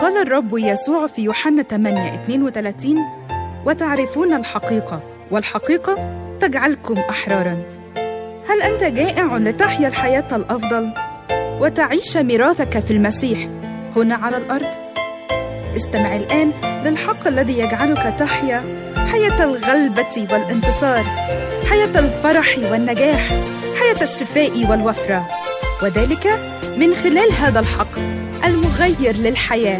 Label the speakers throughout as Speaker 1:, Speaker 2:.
Speaker 1: قال الرب يسوع في يوحنا 8 32 وتعرفون الحقيقة والحقيقة تجعلكم أحرارا هل أنت جائع لتحيا الحياة الأفضل وتعيش ميراثك في المسيح هنا على الأرض؟ استمع الآن للحق الذي يجعلك تحيا حياة الغلبة والانتصار حياة الفرح والنجاح حياة الشفاء والوفرة وذلك من خلال هذا الحق المغير للحياه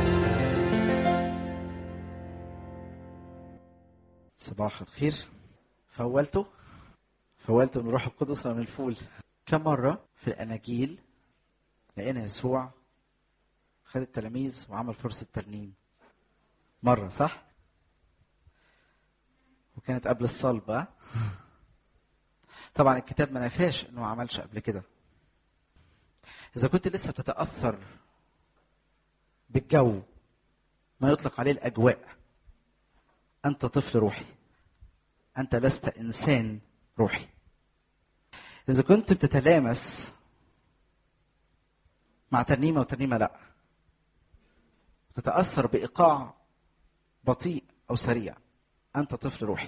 Speaker 2: صباح الخير فولته فولته من روح القدس من الفول كم مرة في الأناجيل لقينا يسوع خد التلاميذ وعمل فرصة ترنيم مرة صح؟ وكانت قبل الصلب ها؟ طبعا الكتاب ما نفاش انه ما عملش قبل كده اذا كنت لسه بتتاثر بالجو ما يطلق عليه الاجواء انت طفل روحي انت لست انسان روحي اذا كنت بتتلامس مع ترنيمه وترنيمه لا تتاثر بايقاع بطيء او سريع انت طفل روحي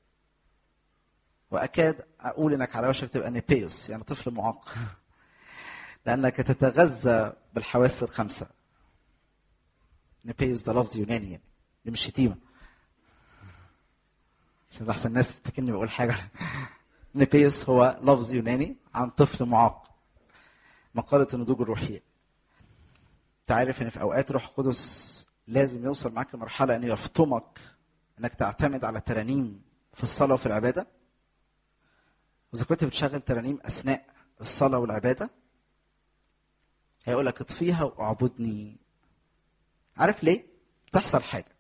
Speaker 2: واكاد اقول انك على وشك تبقى نيبيوس يعني طفل معاق لانك تتغذى بالحواس الخمسه نيبيوس ده لفظ يوناني يعني دي مش شتيمه عشان احسن الناس تفتكرني بقول حاجه نيبيوس هو لفظ يوناني عن طفل معاق مقاله النضوج الروحيه تعرف ان في اوقات روح القدس لازم يوصل معاك لمرحله انه يفطمك انك تعتمد على ترانيم في الصلاه وفي العباده واذا كنت بتشغل ترانيم اثناء الصلاه والعباده هيقول لك اطفيها واعبدني عارف ليه تحصل حاجه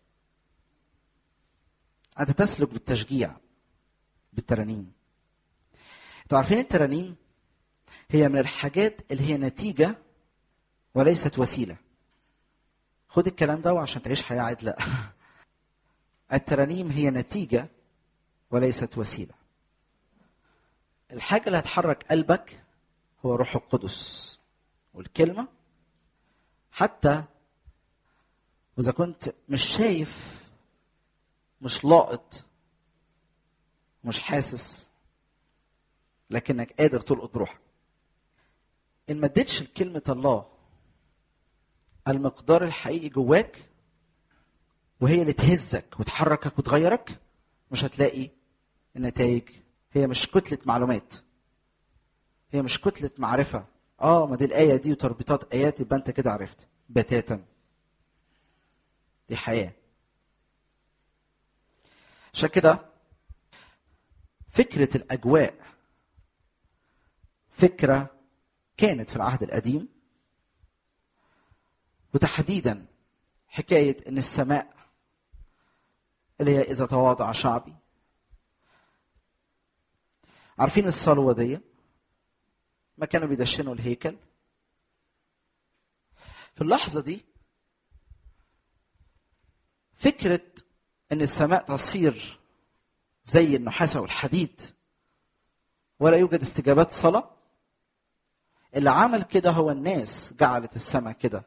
Speaker 2: انت تسلك بالتشجيع بالترانيم انتوا عارفين الترانيم هي من الحاجات اللي هي نتيجه وليست وسيله خد الكلام ده عشان تعيش حياه عدله الترانيم هي نتيجه وليست وسيله الحاجه اللي هتحرك قلبك هو روح القدس والكلمه حتى واذا كنت مش شايف مش لاقط مش حاسس لكنك قادر تلقط بروحك ان ما اديتش لكلمه الله المقدار الحقيقي جواك وهي اللي تهزك وتحركك وتغيرك مش هتلاقي النتائج هي مش كتلة معلومات هي مش كتلة معرفة اه ما دي الآية دي وتربيطات آيات يبقى أنت كده عرفت بتاتا دي حياة عشان كده فكرة الأجواء فكرة كانت في العهد القديم وتحديدا حكاية إن السماء اللي هي إذا تواضع شعبي عارفين الصلوة دي ما كانوا بيدشنوا الهيكل في اللحظة دي فكرة ان السماء تصير زي النحاسة والحديد ولا يوجد استجابات صلاة اللي عمل كده هو الناس جعلت السماء كده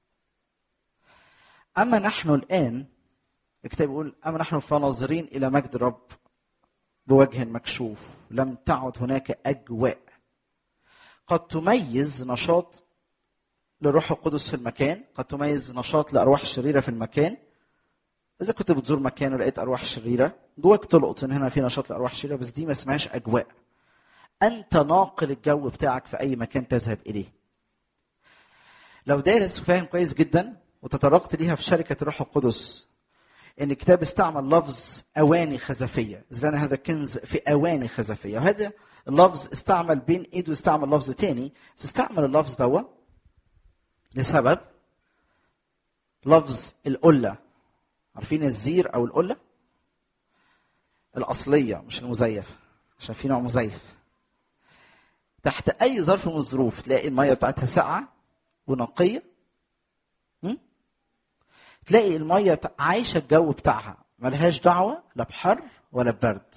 Speaker 2: أما نحن الآن الكتاب يقول أما نحن فناظرين إلى مجد الرب بوجه مكشوف لم تعد هناك أجواء قد تميز نشاط للروح القدس في المكان قد تميز نشاط لأرواح الشريرة في المكان إذا كنت بتزور مكان ولقيت أرواح شريرة جواك تلقط إن هنا في نشاط لأرواح شريرة بس دي ما اسمهاش أجواء أنت ناقل الجو بتاعك في أي مكان تذهب إليه لو دارس وفاهم كويس جدا وتطرقت ليها في شركة الروح القدس ان الكتاب استعمل لفظ اواني خزفيه اذ لنا هذا كنز في اواني خزفيه وهذا اللفظ استعمل بين ايده استعمل لفظ تاني بس استعمل اللفظ دوا لسبب لفظ القله عارفين الزير او القله الاصليه مش المزيفه عشان في نوع مزيف تحت اي ظرف من الظروف تلاقي الميه بتاعتها ساقعه ونقيه تلاقي الميه عايشه الجو بتاعها ملهاش دعوه لا بحر ولا ببرد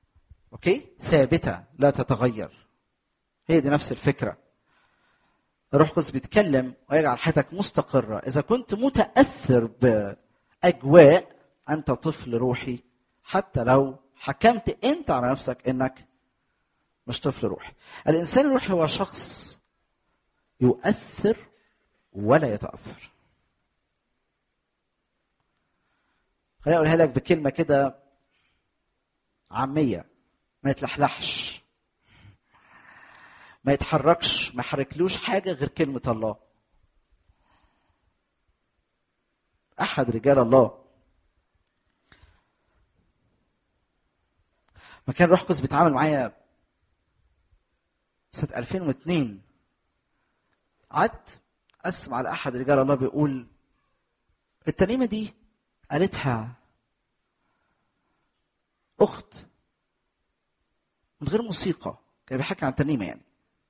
Speaker 2: اوكي ثابته لا تتغير هي دي نفس الفكره الروح القدس بيتكلم ويجعل حياتك مستقره اذا كنت متاثر باجواء انت طفل روحي حتى لو حكمت انت على نفسك انك مش طفل روحي الانسان الروحي هو شخص يؤثر ولا يتاثر خليني اقولها لك بكلمه كده عاميه ما يتلحلحش ما يتحركش ما يحركلوش حاجه غير كلمه الله احد رجال الله ما كان روح قدس بيتعامل معايا سنه 2002 قعدت اسمع على احد رجال الله بيقول الترنيمه دي قالتها اخت من غير موسيقى كان بيحكي عن ترنيمه يعني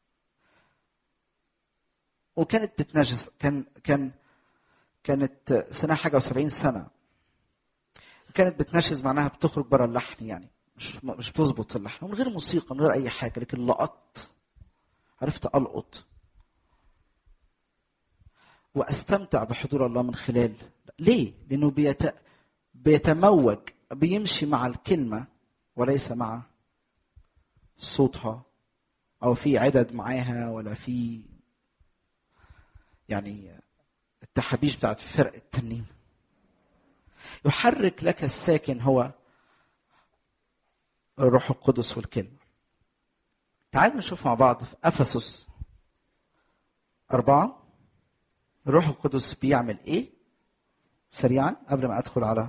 Speaker 2: وكانت بتنجس كان كان كانت سنها حاجه و70 سنه كانت بتنشز معناها بتخرج بره اللحن يعني مش مش بتظبط اللحن من غير موسيقى من غير اي حاجه لكن لقطت عرفت القط واستمتع بحضور الله من خلال ليه؟ لانه بيت... بيتموج بيمشي مع الكلمه وليس مع صوتها او في عدد معاها ولا في يعني التحابيش بتاعت فرق الترنيم يحرك لك الساكن هو الروح القدس والكلمة تعالوا نشوف مع بعض في أفسس أربعة الروح القدس بيعمل إيه سريعا قبل ما أدخل على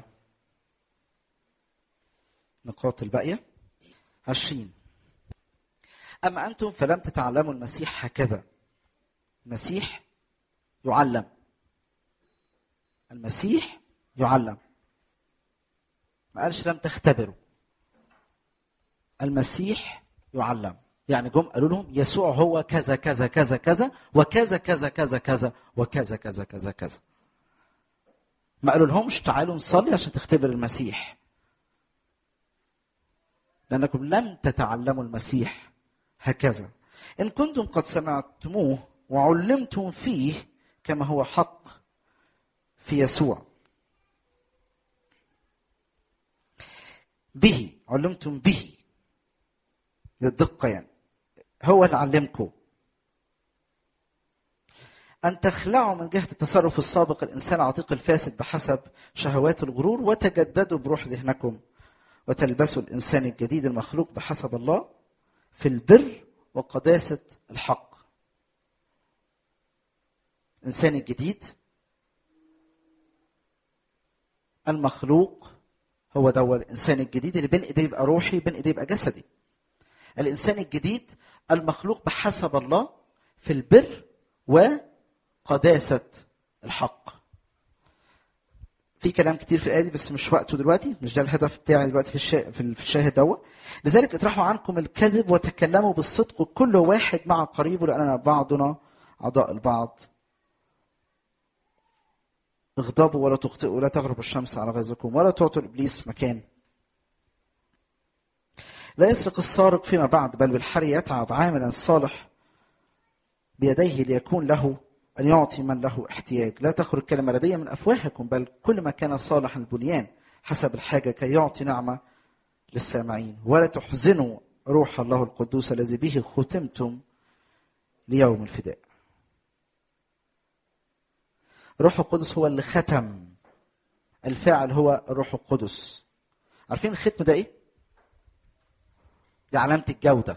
Speaker 2: نقاط الباقية عشرين أما أنتم فلم تتعلموا المسيح هكذا المسيح يعلم المسيح يعلم ما قالش لم تختبروا المسيح يعلم يعني جم قالوا لهم يسوع هو كذا كذا كذا كذا وكذا كذا كذا كذا وكذا كذا كذا كذا ما قالوا لهمش تعالوا نصلي عشان تختبر المسيح لأنكم لم تتعلموا المسيح هكذا إن كنتم قد سمعتموه وعلمتم فيه كما هو حق في يسوع به علمتم به للدقة يعني هو اللي علمكم أن تخلعوا من جهة التصرف السابق الإنسان العتيق الفاسد بحسب شهوات الغرور وتجددوا بروح ذهنكم وتلبسوا الإنسان الجديد المخلوق بحسب الله في البر وقداسة الحق الإنسان الجديد المخلوق هو ده الإنسان الجديد اللي بين إيديه يبقى روحي بين إيديه يبقى جسدي الإنسان الجديد المخلوق بحسب الله في البر وقداسة الحق في كلام كتير في الآية دي بس مش وقته دلوقتي مش ده الهدف بتاعي دلوقتي في الشا... في الشاهد دوت لذلك اطرحوا عنكم الكذب وتكلموا بالصدق كل واحد مع قريبه لأننا بعضنا أعضاء البعض اغضبوا ولا تخطئوا ولا تغرب الشمس على غيظكم ولا تعطوا ابليس مكان لا يسرق السارق فيما بعد بل بالحري يتعب عاملا صالح بيديه ليكون له ان يعطي من له احتياج لا تخرج كلمه رديه من افواهكم بل كل ما كان صالح البنيان حسب الحاجه كي يعطي نعمه للسامعين ولا تحزنوا روح الله القدوس الذي به ختمتم ليوم الفداء الروح القدس هو اللي ختم الفاعل هو الروح القدس عارفين الختم ده ايه دي علامه الجوده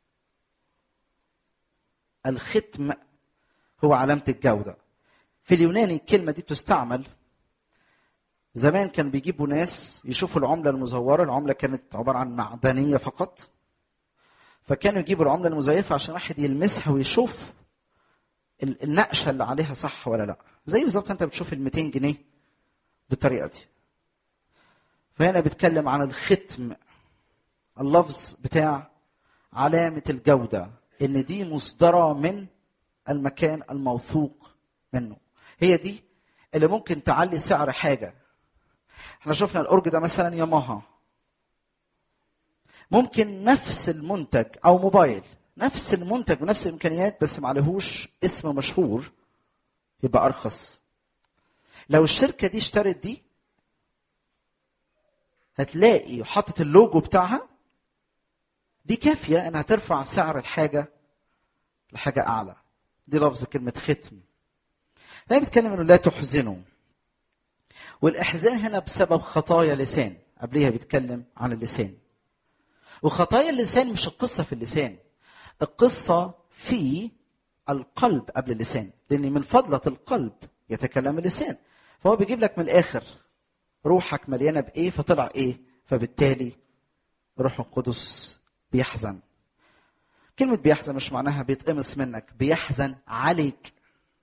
Speaker 2: الختم هو علامه الجوده في اليوناني الكلمه دي بتستعمل زمان كان بيجيبوا ناس يشوفوا العمله المزوره العمله كانت عباره عن معدنيه فقط فكانوا يجيبوا العمله المزيفه عشان واحد يلمسها ويشوف النقشه اللي عليها صح ولا لا زي بالظبط انت بتشوف ال 200 جنيه بالطريقه دي فهنا بيتكلم عن الختم اللفظ بتاع علامه الجوده ان دي مصدره من المكان الموثوق منه هي دي اللي ممكن تعلي سعر حاجه احنا شفنا الاورج ده مثلا ياماها ممكن نفس المنتج او موبايل نفس المنتج بنفس الامكانيات بس معلهوش اسم مشهور يبقى ارخص لو الشركه دي اشترت دي هتلاقي حاطط اللوجو بتاعها دي كافيه انها ترفع سعر الحاجه لحاجه اعلى دي لفظ كلمه ختم هي بتتكلم انه لا تحزنوا والاحزان هنا بسبب خطايا لسان قبليها بيتكلم عن اللسان وخطايا اللسان مش القصه في اللسان القصه في القلب قبل اللسان لان من فضله القلب يتكلم اللسان فهو بيجيب لك من الاخر روحك مليانه بايه فطلع ايه فبالتالي روح القدس بيحزن كلمة بيحزن مش معناها بيتقمص منك بيحزن عليك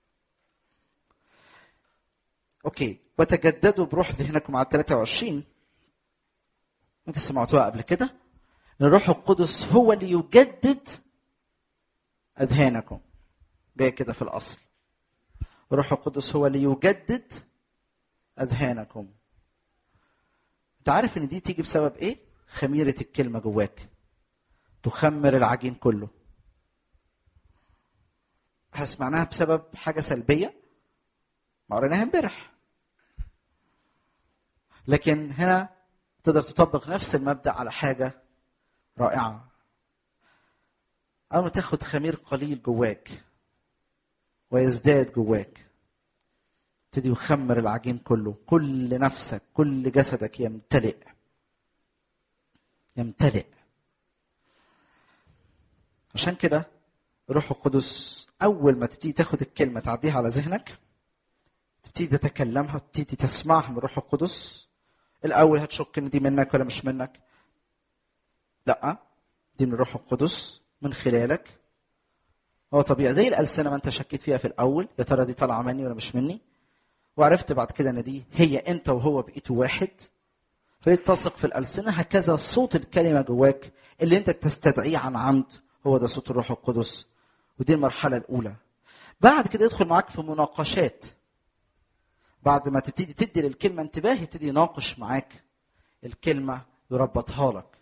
Speaker 2: اوكي وتجددوا بروح ذهنكم على 23 انت سمعتوها قبل كده ان الروح القدس هو اللي يجدد اذهانكم جاي كده في الاصل الروح القدس هو اللي يجدد اذهانكم انت عارف ان دي تيجي بسبب ايه خميره الكلمه جواك تخمر العجين كله احنا سمعناها بسبب حاجه سلبيه ما قريناها امبارح لكن هنا تقدر تطبق نفس المبدا على حاجه رائعه اول ما تاخد خمير قليل جواك ويزداد جواك تبتدي يخمر العجين كله كل نفسك كل جسدك يمتلئ يمتلئ عشان كده الروح القدس اول ما تبتدي تاخد الكلمه تعديها على ذهنك تبتدي تتكلمها وتبتدي تسمعها من الروح القدس الاول هتشك ان دي منك ولا مش منك لا دي من الروح القدس من خلالك هو طبيعي زي الالسنه ما انت شكيت فيها في الاول يا ترى دي طالعه مني ولا مش مني وعرفت بعد كده ان دي هي انت وهو بقيتوا واحد فيتسق في الالسنه هكذا صوت الكلمه جواك اللي انت تستدعيه عن عمد هو ده صوت الروح القدس ودي المرحله الاولى بعد كده يدخل معاك في مناقشات بعد ما تبتدي تدي للكلمه انتباه يبتدي يناقش معاك الكلمه يربطها لك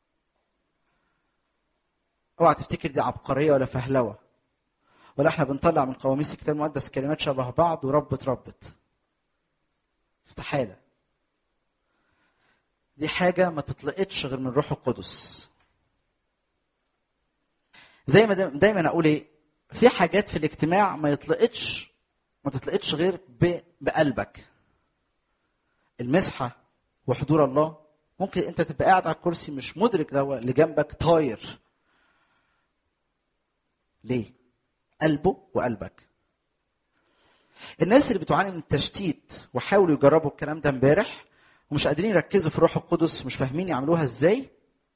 Speaker 2: اوعى تفتكر دي عبقريه ولا فهلوه ولا احنا بنطلع من قواميس الكتاب المقدس كلمات شبه بعض وربط ربط استحاله دي حاجه ما تطلقتش غير من روح القدس زي ما دايما اقول ايه في حاجات في الاجتماع ما يطلقتش ما تطلقتش غير بقلبك المسحه وحضور الله ممكن انت تبقى قاعد على الكرسي مش مدرك ده اللي جنبك طاير ليه قلبه وقلبك الناس اللي بتعاني من التشتيت وحاولوا يجربوا الكلام ده امبارح ومش قادرين يركزوا في الروح القدس مش فاهمين يعملوها ازاي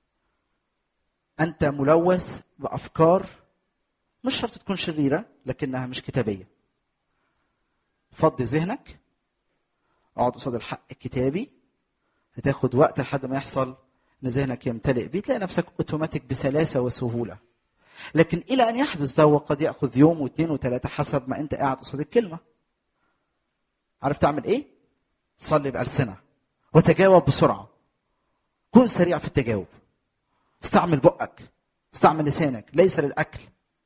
Speaker 2: انت ملوث بافكار مش شرط تكون شريره لكنها مش كتابيه فضي ذهنك اقعد قصاد الحق الكتابي هتاخد وقت لحد ما يحصل ان ذهنك يمتلئ بيه تلاقي نفسك اوتوماتيك بسلاسه وسهوله لكن الى ان يحدث ده وقد ياخذ يوم واثنين وثلاثه حسب ما انت قاعد قصاد الكلمه عارف تعمل ايه صلي بالسنه وتجاوب بسرعه كن سريع في التجاوب استعمل بقك استعمل لسانك ليس للاكل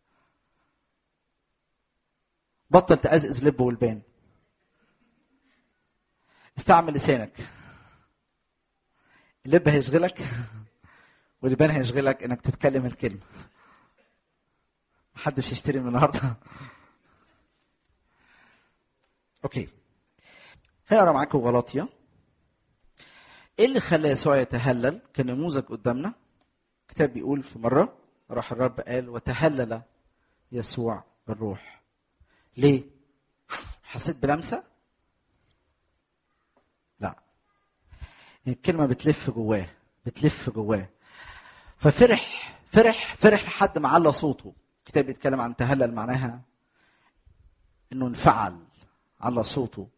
Speaker 2: بطل تأزئز لب والبان استعمل لسانك اللب هيشغلك واللبان هيشغلك انك تتكلم الكلمه محدش يشتري من النهارده اوكي هنا انا معاكم غلاطيا ايه اللي خلى يسوع يتهلل كنموذج قدامنا الكتاب بيقول في مره راح الرب قال وتهلل يسوع بالروح ليه حسيت بلمسه لا الكلمه بتلف جواه بتلف جواه ففرح فرح فرح لحد ما على صوته الكتاب بيتكلم عن تهلل معناها انه انفعل على صوته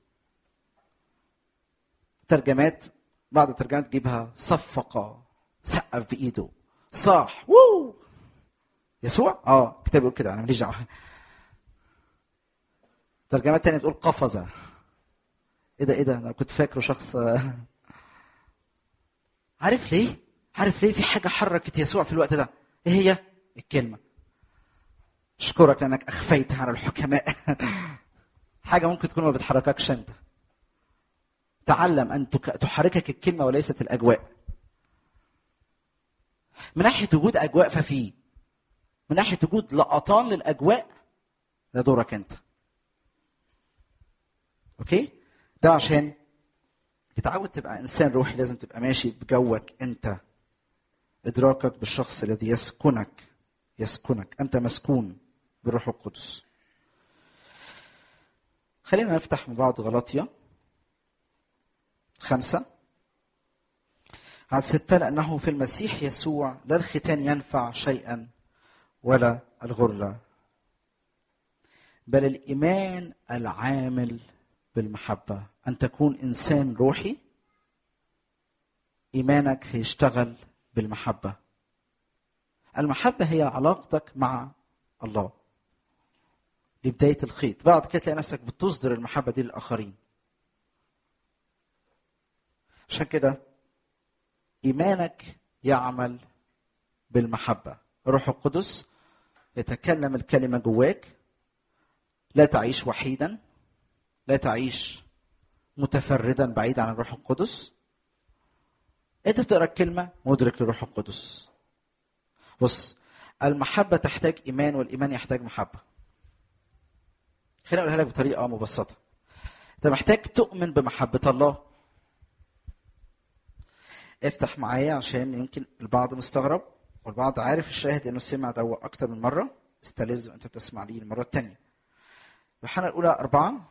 Speaker 2: ترجمات بعض الترجمات تجيبها صفق سقف بايده صاح وو يسوع اه الكتاب بيقول كده انا ماليش دعوه ترجمات تانية بتقول قفز ايه ده ايه ده انا كنت فاكره شخص عارف ليه عارف ليه في حاجه حركت يسوع في الوقت ده ايه هي الكلمه اشكرك لانك اخفيتها عن الحكماء حاجه ممكن تكون ما بتحرككش انت تعلم ان تك- تحركك الكلمه وليست الاجواء من ناحيه وجود اجواء ففي من ناحيه وجود لقطان للاجواء ده دورك انت اوكي ده عشان تتعود تبقى انسان روحي لازم تبقى ماشي بجوك انت ادراكك بالشخص الذي يسكنك يسكنك انت مسكون بالروح القدس خلينا نفتح مع بعض غلطية خمسة عن ستة لأنه في المسيح يسوع لا الختان ينفع شيئا ولا الغرلة بل الإيمان العامل بالمحبة أن تكون إنسان روحي إيمانك هيشتغل بالمحبة المحبة هي علاقتك مع الله لبداية الخيط بعد كده تلاقي نفسك بتصدر المحبة دي للآخرين عشان كده إيمانك يعمل بالمحبة الروح القدس يتكلم الكلمة جواك لا تعيش وحيدا لا تعيش متفردا بعيد عن الروح القدس انت بتقرا الكلمه مدرك للروح القدس بص المحبه تحتاج ايمان والايمان يحتاج محبه خليني اقولها لك بطريقه مبسطه انت محتاج تؤمن بمحبه الله افتح معايا عشان يمكن البعض مستغرب والبعض عارف الشاهد انه سمع ده اكتر من مره استلذ وانت بتسمع ليه المره الثانيه يوحنا الاولى أربعة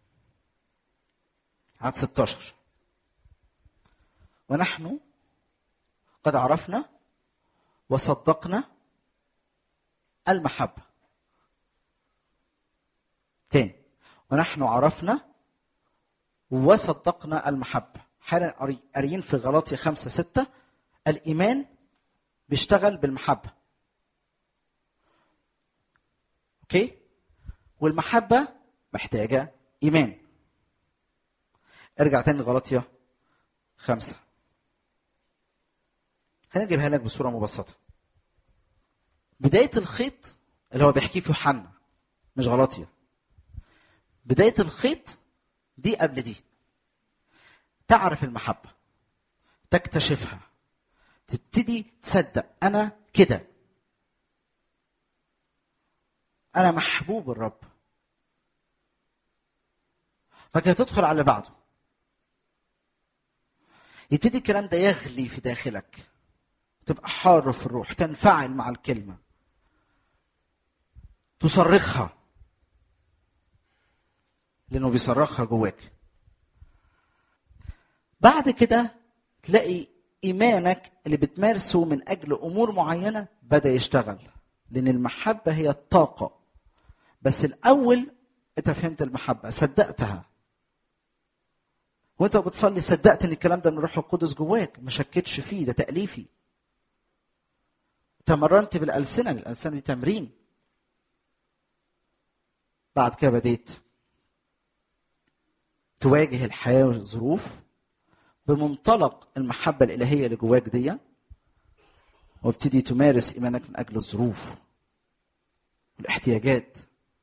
Speaker 2: عدد 16 ونحن قد عرفنا وصدقنا المحبة تاني ونحن عرفنا وصدقنا المحبة حالا قاري- قاريين في غلاطيا خمسة ستة الإيمان بيشتغل بالمحبة أوكي والمحبة محتاجة إيمان ارجع تاني لغلاطيا خمسة هنجيبها لك بصورة مبسطة بداية الخيط اللي هو بيحكيه في يوحنا مش غلاطيا بداية الخيط دي قبل دي تعرف المحبة تكتشفها تبتدي تصدق أنا كده أنا محبوب الرب فكده تدخل على اللي بعده يبتدي الكلام ده يغلي في داخلك تبقى حار في الروح تنفعل مع الكلمة تصرخها لأنه بيصرخها جواك بعد كده تلاقي إيمانك اللي بتمارسه من أجل أمور معينة بدأ يشتغل لأن المحبة هي الطاقة بس الأول أنت فهمت المحبة صدقتها وانت بتصلي صدقت ان الكلام ده من الروح القدس جواك ما شكتش فيه ده تأليفي تمرنت بالألسنة الألسنة دي تمرين بعد كده بديت تواجه الحياة والظروف بمنطلق المحبة الإلهية اللي جواك دي وابتدي تمارس إيمانك من أجل الظروف والاحتياجات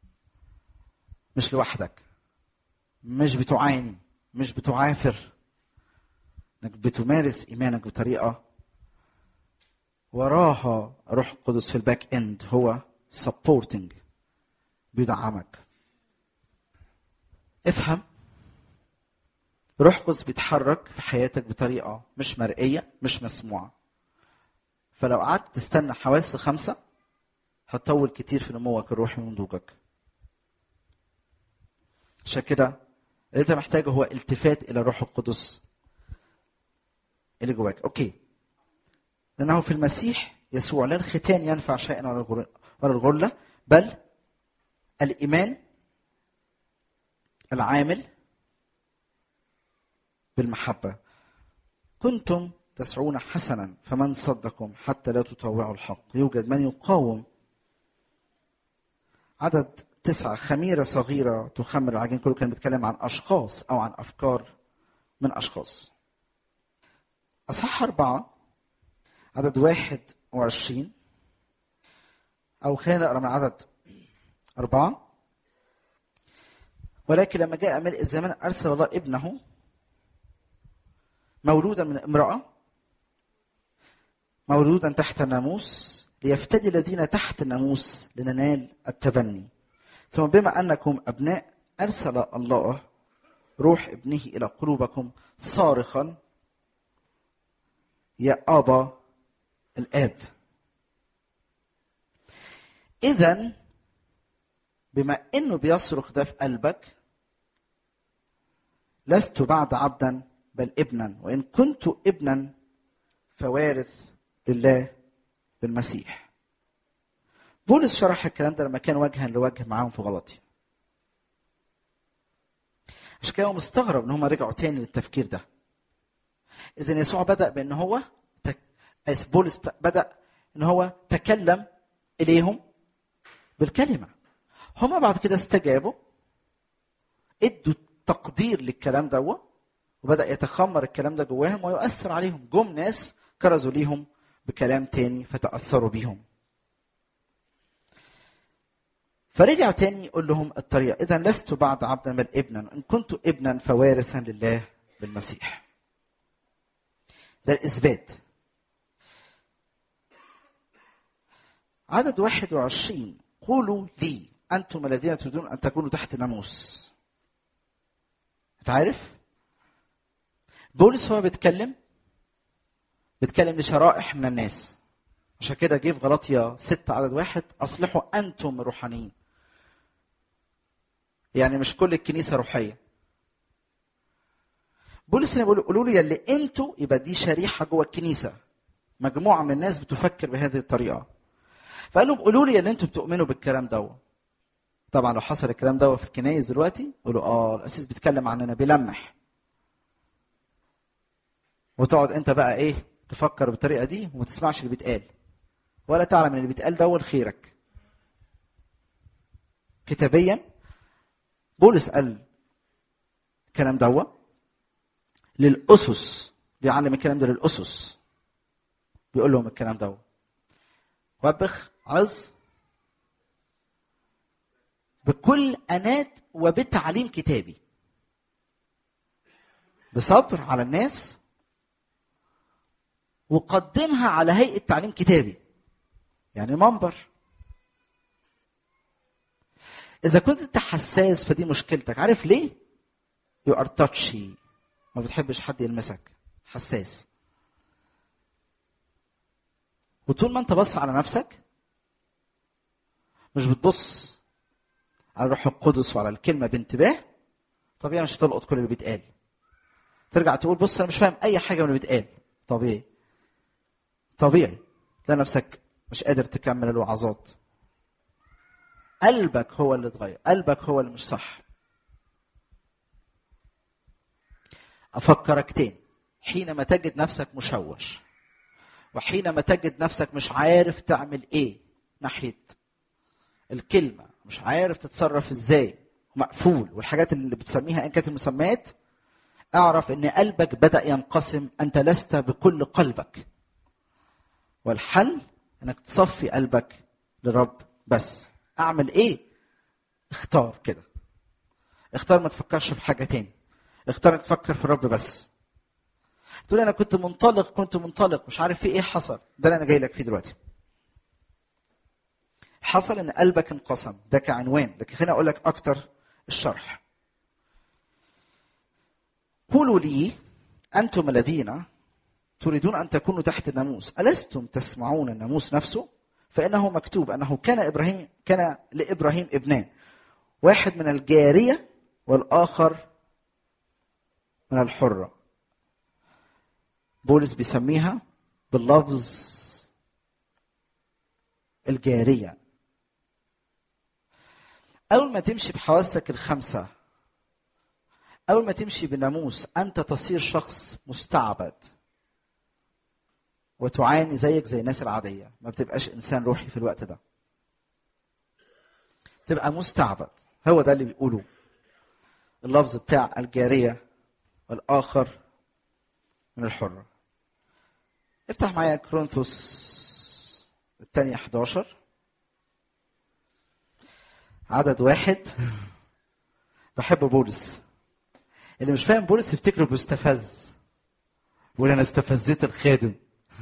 Speaker 2: مش لوحدك مش بتعاني مش بتعافر انك بتمارس ايمانك بطريقه وراها روح القدس في الباك اند هو سبورتنج بيدعمك افهم روح القدس بيتحرك في حياتك بطريقه مش مرئيه مش مسموعه فلو قعدت تستنى حواس خمسه هتطول كتير في نموك الروحي ونضوجك عشان كده اللي انت محتاجه هو التفات الى الروح القدس اللي جواك اوكي لانه في المسيح يسوع لا الختان ينفع شيئا ولا الغر- ولا الغرله بل الايمان العامل بالمحبه كنتم تسعون حسنا فمن صدكم حتى لا تطوعوا الحق يوجد من يقاوم عدد تسعة خميرة صغيرة تخمر العجين كله كان بيتكلم عن أشخاص أو عن أفكار من أشخاص أصحاح أربعة عدد واحد وعشرين أو خلينا نقرأ من عدد أربعة ولكن لما جاء ملء الزمان أرسل الله ابنه مولودا من امرأة مولودا تحت الناموس ليفتدي الذين تحت الناموس لننال التبني ثم بما أنكم أبناء أرسل الله روح ابنه إلى قلوبكم صارخا يا أبا الآب إذا بما إنه بيصرخ ده في قلبك لست بعد عبدا بل ابنا وإن كنت ابنا فوارث لله بالمسيح بولس شرح الكلام ده لما كان وجها لوجه معاهم في غلطي عشان كده هو مستغرب ان هم رجعوا تاني للتفكير ده اذا يسوع بدا بان هو تك... بولس بدا ان هو تكلم اليهم بالكلمه هم بعد كده استجابوا ادوا تقدير للكلام ده وبدا يتخمر الكلام ده جواهم ويؤثر عليهم جم ناس كرزوا ليهم بكلام تاني فتاثروا بيهم فرجع تاني يقول لهم الطريقة إذا لست بعد عبدا بل ابنا إن كنت ابنا فوارثا لله بالمسيح ده الإثبات عدد 21 قولوا لي أنتم الذين تريدون أن تكونوا تحت ناموس أنت عارف؟ بولس هو بيتكلم بيتكلم لشرائح من الناس عشان كده جه في غلطية ستة عدد واحد أصلحوا أنتم الروحانيين يعني مش كل الكنيسة روحية بولس هنا بيقول قولوا لي اللي انتوا يبقى دي شريحة جوه الكنيسة مجموعة من الناس بتفكر بهذه الطريقة فقال لهم قولوا لي اللي انتوا بتؤمنوا بالكلام ده طبعا لو حصل الكلام ده في الكنايس دلوقتي قولوا اه الاسيس بيتكلم عننا بيلمح وتقعد انت بقى ايه تفكر بالطريقه دي وما تسمعش اللي بيتقال ولا تعلم ان اللي بيتقال ده هو لخيرك كتابيا بولس قال الكلام ده للأسس بيعلم الكلام ده للأسس بيقول لهم الكلام ده وبخ عظ بكل أنات وبتعليم كتابي بصبر على الناس وقدمها على هيئة تعليم كتابي يعني منبر إذا كنت أنت حساس فدي مشكلتك عارف ليه؟ يو ار تاتشي ما بتحبش حد يلمسك حساس وطول ما انت بص على نفسك مش بتبص على الروح القدس وعلى الكلمه بانتباه طبيعي مش هتلقط كل اللي بيتقال ترجع تقول بص انا مش فاهم اي حاجه من اللي بيتقال طبيعي طبيعي تلاقي نفسك مش قادر تكمل الوعظات قلبك هو اللي اتغير قلبك هو اللي مش صح افكرك تاني حينما تجد نفسك مشوش وحينما تجد نفسك مش عارف تعمل ايه ناحيه الكلمه مش عارف تتصرف ازاي مقفول والحاجات اللي بتسميها ان كانت المسميات اعرف ان قلبك بدا ينقسم انت لست بكل قلبك والحل انك تصفي قلبك لرب بس اعمل ايه اختار كده اختار ما تفكرش في حاجه تاني اختار انك تفكر في الرب بس تقول انا كنت منطلق كنت منطلق مش عارف في ايه حصل ده اللي انا جاي لك فيه دلوقتي حصل ان قلبك انقسم ده كعنوان لكن خليني اقول لك اكتر الشرح قولوا لي انتم الذين تريدون ان تكونوا تحت الناموس الستم تسمعون الناموس نفسه فانه مكتوب انه كان ابراهيم كان لابراهيم ابنان واحد من الجاريه والاخر من الحره بولس بيسميها باللفظ الجاريه اول ما تمشي بحواسك الخمسه اول ما تمشي بناموس انت تصير شخص مستعبد وتعاني زيك زي الناس العاديه ما بتبقاش انسان روحي في الوقت ده تبقى مستعبد هو ده اللي بيقوله اللفظ بتاع الجاريه والاخر من الحره افتح معايا كرونثوس الثانية 11 عدد واحد بحب بولس اللي مش فاهم بولس يفتكره بيستفز بيقول انا استفزيت الخادم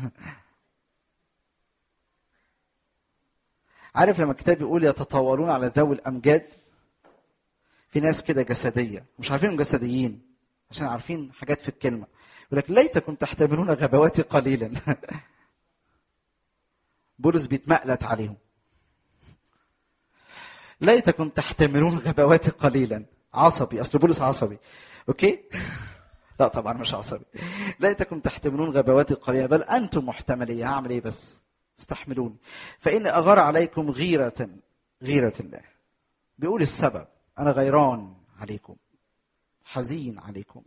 Speaker 2: عارف لما الكتاب يقول يتطاولون على ذوي الامجاد في ناس كده جسديه مش عارفين جسديين عشان عارفين حاجات في الكلمه يقول لك ليتكم تحتملون غبواتي قليلا بولس بيتمقلت عليهم ليتكم تحتملون غبواتي قليلا عصبي اصل بولس عصبي اوكي لا طبعا مش عصبي ليتكم تحتملون غبواتي قليلا بل انتم محتمليه هعمل ايه بس استحملوني فاني اغار عليكم غيره غيره الله بيقول السبب انا غيران عليكم حزين عليكم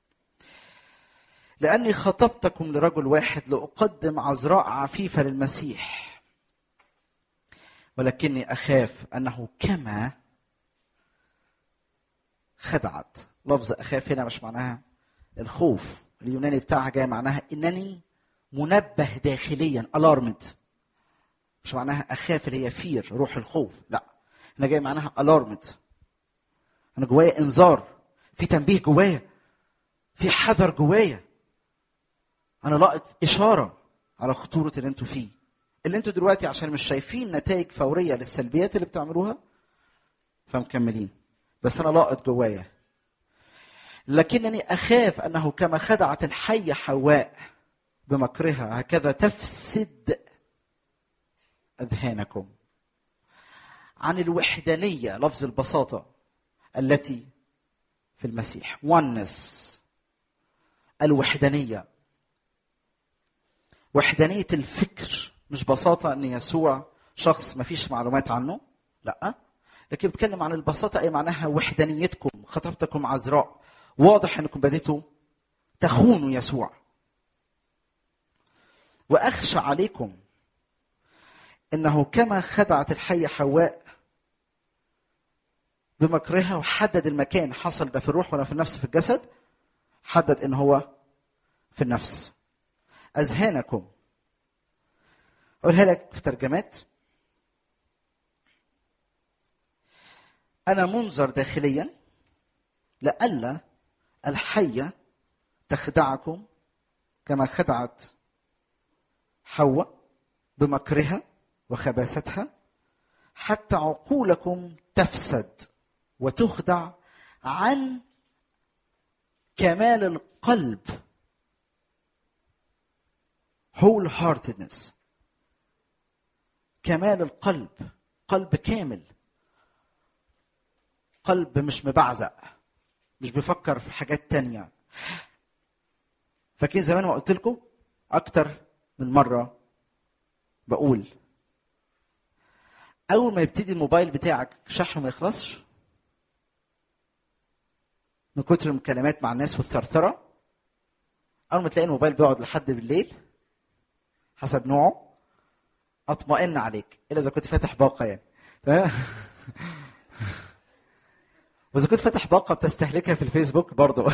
Speaker 2: لاني خطبتكم لرجل واحد لاقدم عذراء عفيفه للمسيح ولكني اخاف انه كما خدعت لفظ اخاف هنا مش معناها الخوف اليوناني بتاعها جاي معناها انني منبه داخليا الارمد مش معناها اخاف اللي هي فير روح الخوف لا هنا جاي معناها الارمد انا جوايا انذار في تنبيه جوايا في حذر جوايا انا لاقط اشاره على خطوره اللي انتوا فيه اللي انتوا دلوقتي عشان مش شايفين نتائج فوريه للسلبيات اللي بتعملوها فمكملين بس انا لاقط جوايا لكنني اخاف انه كما خدعت الحيه حواء بمكرها هكذا تفسد اذهانكم عن الوحدانيه لفظ البساطه التي في المسيح oneness الوحدانيه وحدانيه الفكر مش بساطه ان يسوع شخص ما فيش معلومات عنه لا لكن بتكلم عن البساطه اي معناها وحدانيتكم خطبتكم عذراء واضح انكم بديتوا تخونوا يسوع واخشى عليكم انه كما خدعت الحيه حواء بمكرها وحدد المكان حصل ده في الروح ولا في النفس في الجسد حدد ان هو في النفس اذهانكم اقولها لك في ترجمات انا منذر داخليا لئلا الحيه تخدعكم كما خدعت حواء بمكرها وخباثتها حتى عقولكم تفسد وتخدع عن كمال القلب whole heartedness كمال القلب قلب كامل قلب مش مبعزق مش بيفكر في حاجات تانية فاكرين زمان ما قلت لكم اكتر من مره بقول اول ما يبتدي الموبايل بتاعك شحنه ما يخلصش من كتر المكالمات مع الناس والثرثره اول ما تلاقي الموبايل بيقعد لحد بالليل حسب نوعه اطمئن عليك الا اذا كنت فاتح باقه يعني تمام واذا كنت فاتح باقه بتستهلكها في الفيسبوك برضه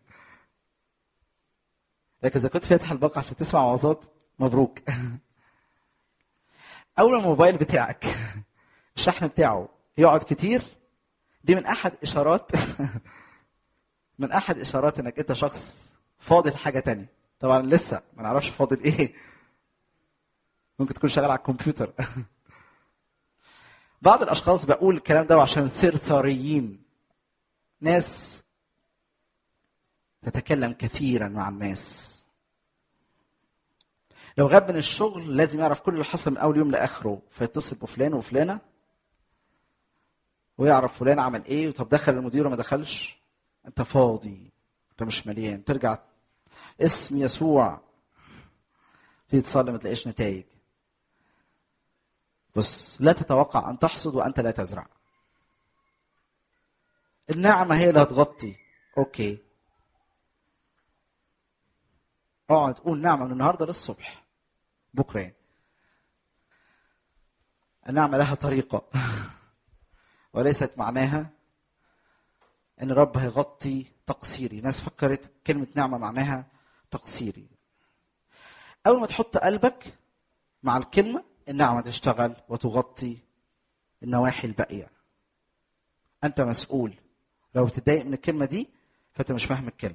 Speaker 2: لكن اذا كنت فاتح الباقه عشان تسمع وعظات مبروك اول ما الموبايل بتاعك الشحن بتاعه يقعد كتير دي من احد اشارات من احد اشارات انك انت شخص فاضل حاجه تانية طبعا لسه ما نعرفش فاضل ايه ممكن تكون شغال على الكمبيوتر بعض الاشخاص بقول الكلام ده عشان ثرثاريين ناس تتكلم كثيرا مع الناس لو غاب من الشغل لازم يعرف كل اللي حصل من اول يوم لاخره فيتصل بفلان وفلانه ويعرف فلان عمل ايه وطب دخل المدير وما دخلش انت فاضي انت مش مليان ترجع اسم يسوع تيجي تصلي ما تلاقيش نتائج بص لا تتوقع ان تحصد وانت لا تزرع النعمه هي اللي هتغطي اوكي اقعد قول نعمه من النهارده للصبح بكره يعني النعمه لها طريقه وليست معناها ان الرب هيغطي تقصيري ناس فكرت كلمه نعمه معناها تقصيري اول ما تحط قلبك مع الكلمه النعمه تشتغل وتغطي النواحي الباقيه انت مسؤول لو بتتضايق من الكلمه دي فانت مش فاهم الكلمه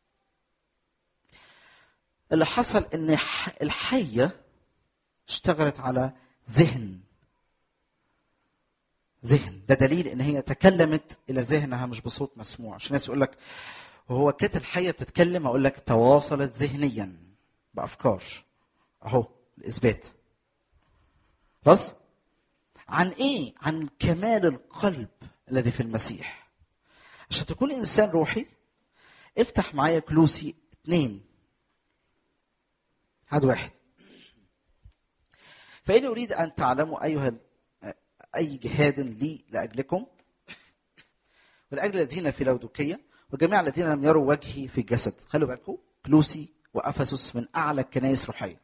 Speaker 2: اللي حصل ان ح- الحيه اشتغلت على ذهن ذهن ده دليل ان هي تكلمت الى ذهنها مش بصوت مسموع عشان الناس يقول لك وهو كانت الحيه بتتكلم اقول لك تواصلت ذهنيا بافكار اهو الاثبات خلاص عن ايه عن كمال القلب الذي في المسيح عشان تكون انسان روحي افتح معايا كلوسي اتنين هذا واحد فإني أريد أن تعلموا أيها ال- أي جهاد لي لأجلكم ولأجل الذين في لودوكية وجميع الذين لم يروا وجهي في الجسد خلوا بالكم كلوسي وأفسس من أعلى الكنائس روحية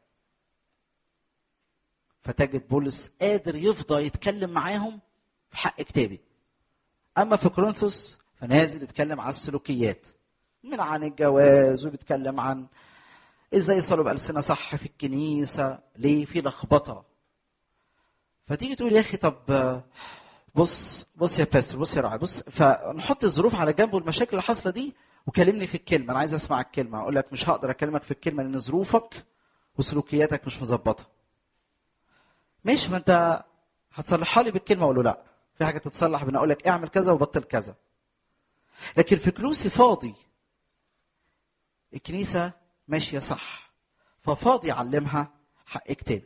Speaker 2: فتجد بولس قادر يفضى يتكلم معاهم في حق كتابي أما في كورنثوس فنازل يتكلم عن السلوكيات من عن الجواز وبيتكلم عن ازاي يصلوا بألسنة صح في الكنيسة ليه في لخبطة فتيجي تقول يا اخي طب آه، بص بص يا باستور بص يا راعي بص فنحط الظروف على جنب والمشاكل اللي حاصله دي وكلمني في الكلمه انا عايز اسمع الكلمه اقول لك مش هقدر اكلمك في الكلمه لان ظروفك وسلوكياتك مش مظبطه ماشي ما انت هتصلحها لي بالكلمه اقول له لا في حاجه تتصلح بان اقول لك اعمل كذا وبطل كذا لكن في كلوسي فاضي الكنيسه ماشيه صح ففاضي يعلمها حق كتاب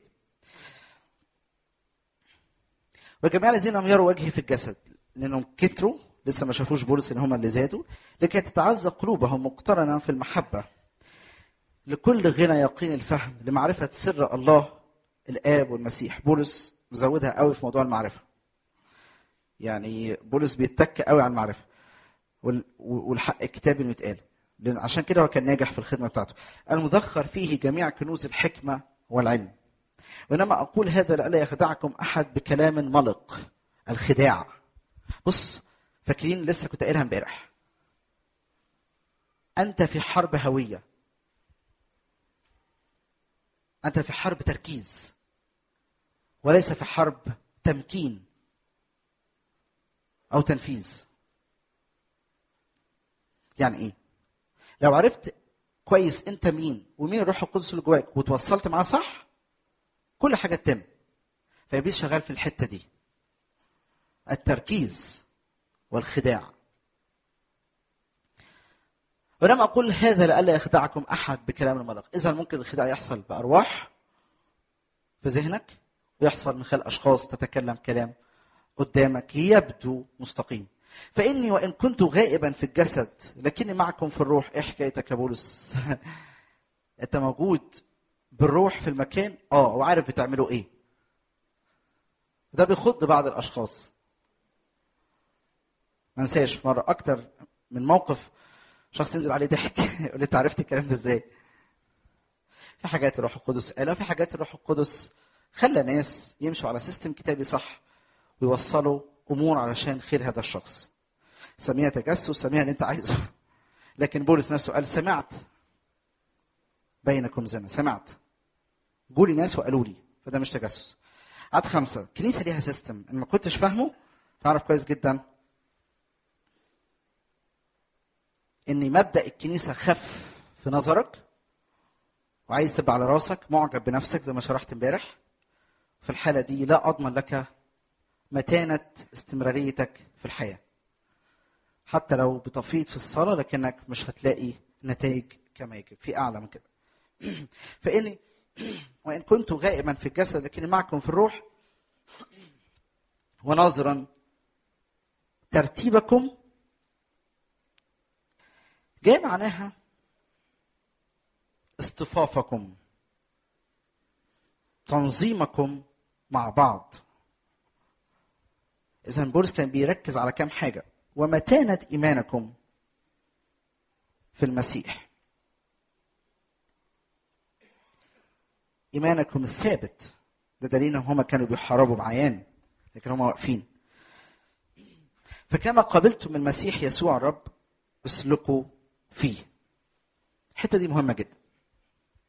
Speaker 2: وجميع الذين لم يروا وجهي في الجسد لانهم كتروا لسه ما شافوش بولس ان هم اللي زادوا لكي تتعزى قلوبهم مقترنه في المحبه لكل غنى يقين الفهم لمعرفه سر الله الاب والمسيح بولس مزودها قوي في موضوع المعرفه يعني بولس بيتك قوي على المعرفه وال- والحق الكتابي انه يتقال لان عشان كده هو كان ناجح في الخدمه بتاعته المذخر فيه جميع كنوز الحكمه والعلم وانما اقول هذا لئلا يخدعكم احد بكلام ملق الخداع بص فاكرين لسه كنت قايلها امبارح انت في حرب هويه انت في حرب تركيز وليس في حرب تمكين او تنفيذ يعني ايه لو عرفت كويس انت مين ومين الروح القدس اللي جواك وتوصلت معاه صح كل حاجه تتم فابليس شغال في الحته دي التركيز والخداع ولما اقول هذا لئلا يخدعكم احد بكلام الملق اذا ممكن الخداع يحصل بارواح في ذهنك ويحصل من خلال اشخاص تتكلم كلام قدامك يبدو مستقيم فاني وان كنت غائبا في الجسد لكني معكم في الروح ايه حكايتك يا بولس انت موجود بالروح في المكان اه وعارف بتعملوا ايه ده بيخض بعض الاشخاص ما انساش في مره اكتر من موقف شخص ينزل عليه ضحك يقول لي انت عرفت الكلام ده ازاي في حاجات الروح القدس قالها في حاجات الروح القدس خلى ناس يمشوا على سيستم كتابي صح ويوصلوا امور علشان خير هذا الشخص سميها تجسس سميها اللي انت عايزه لكن بولس نفسه قال سمعت بينكم زنا سمعت جولي ناس وقالوا لي فده مش تجسس عدد خمسة الكنيسة ليها سيستم ان ما كنتش فاهمه تعرف كويس جدا ان مبدأ الكنيسة خف في نظرك وعايز تبقى على راسك معجب بنفسك زي ما شرحت امبارح في الحالة دي لا أضمن لك متانة استمراريتك في الحياة حتى لو بتفيض في الصلاة لكنك مش هتلاقي نتائج كما يجب في أعلى من كده فإني وإن كنت غائبا في الجسد لكني معكم في الروح وناظرا ترتيبكم جاي معناها اصطفافكم تنظيمكم مع بعض اذا بولس كان بيركز على كام حاجه ومتانه ايمانكم في المسيح ايمانكم الثابت ده دليل ان هم كانوا بيحاربوا بعيان لكن هم واقفين فكما قبلتم المسيح يسوع الرب اسلكوا فيه الحته دي مهمه جدا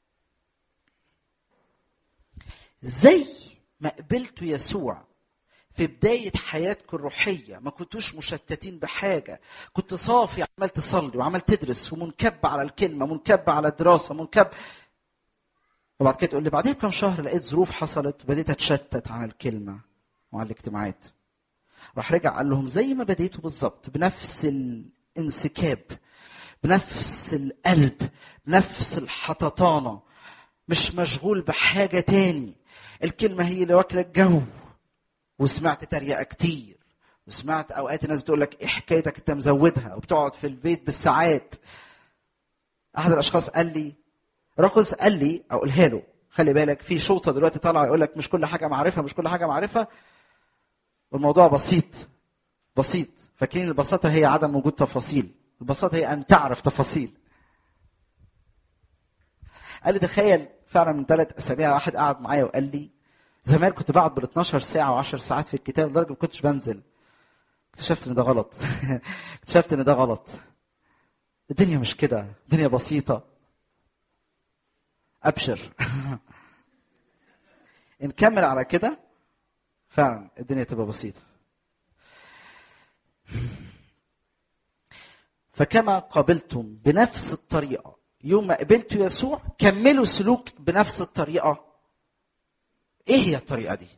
Speaker 2: زي ما قبلتوا يسوع في بداية حياتكم الروحية ما كنتوش مشتتين بحاجة كنت صافي عمال تصلي وعمال تدرس ومنكب على الكلمة منكب على الدراسة منكب وبعد كده تقول لي بعدين بكم شهر لقيت ظروف حصلت بديت اتشتت عن الكلمة وعن الاجتماعات راح رجع قال لهم زي ما بديتوا بالظبط بنفس الانسكاب بنفس القلب بنفس الحططانة مش مشغول بحاجة تاني الكلمة هي اللي واكلة الجو وسمعت تريقة كتير وسمعت اوقات الناس بتقول لك ايه حكايتك انت مزودها وبتقعد في البيت بالساعات احد الاشخاص قال لي رقص قال لي اقولها له خلي بالك في شوطه دلوقتي طالعه يقول لك مش كل حاجه معرفه مش كل حاجه معرفه والموضوع بسيط بسيط فاكرين البساطه هي عدم وجود تفاصيل البساطه هي ان تعرف تفاصيل قال لي تخيل فعلا من ثلاث اسابيع واحد قعد معايا وقال لي زمان كنت بقعد بال 12 ساعه و10 ساعات في الكتاب لدرجه ما كنتش بنزل اكتشفت ان ده غلط اكتشفت ان ده غلط الدنيا مش كده الدنيا بسيطه ابشر نكمل على كده فعلا الدنيا تبقى بسيطه فكما قبلتم بنفس الطريقه يوم ما قبلتوا يسوع كملوا سلوك بنفس الطريقه ايه هي الطريقه دي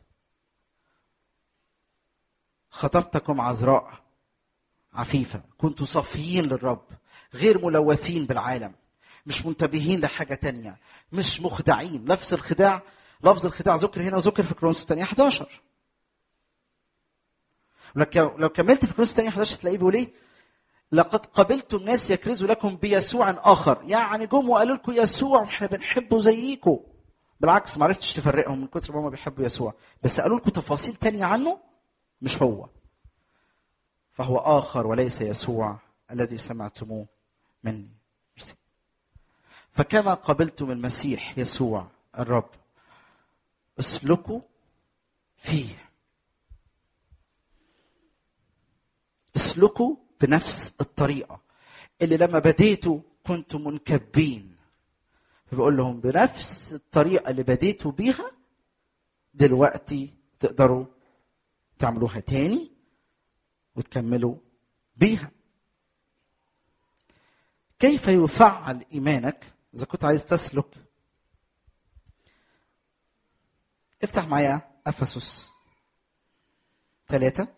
Speaker 2: خطبتكم عذراء عفيفه كنتوا صافيين للرب غير ملوثين بالعالم مش منتبهين لحاجه تانية مش مخدعين نفس الخداع لفظ الخداع ذكر هنا وذكر في كرونس الثانية 11 لو كملت في كرونس الثانية 11 تلاقيه بيقول ايه لقد قبلتم ناس يكرزوا لكم بيسوع اخر يعني جم وقالوا لكم يسوع احنا بنحبه زيكم بالعكس ما عرفتش تفرقهم من كتر ما هم بيحبوا يسوع بس قالوا لكم تفاصيل تانية عنه مش هو فهو آخر وليس يسوع الذي سمعتموه مني فكما قبلتم المسيح يسوع الرب اسلكوا فيه اسلكوا بنفس الطريقة اللي لما بديتوا كنتم منكبين فبقول لهم بنفس الطريقة اللي بديتوا بيها دلوقتي تقدروا تعملوها تاني وتكملوا بيها كيف يفعل ايمانك اذا كنت عايز تسلك افتح معايا افسس ثلاثة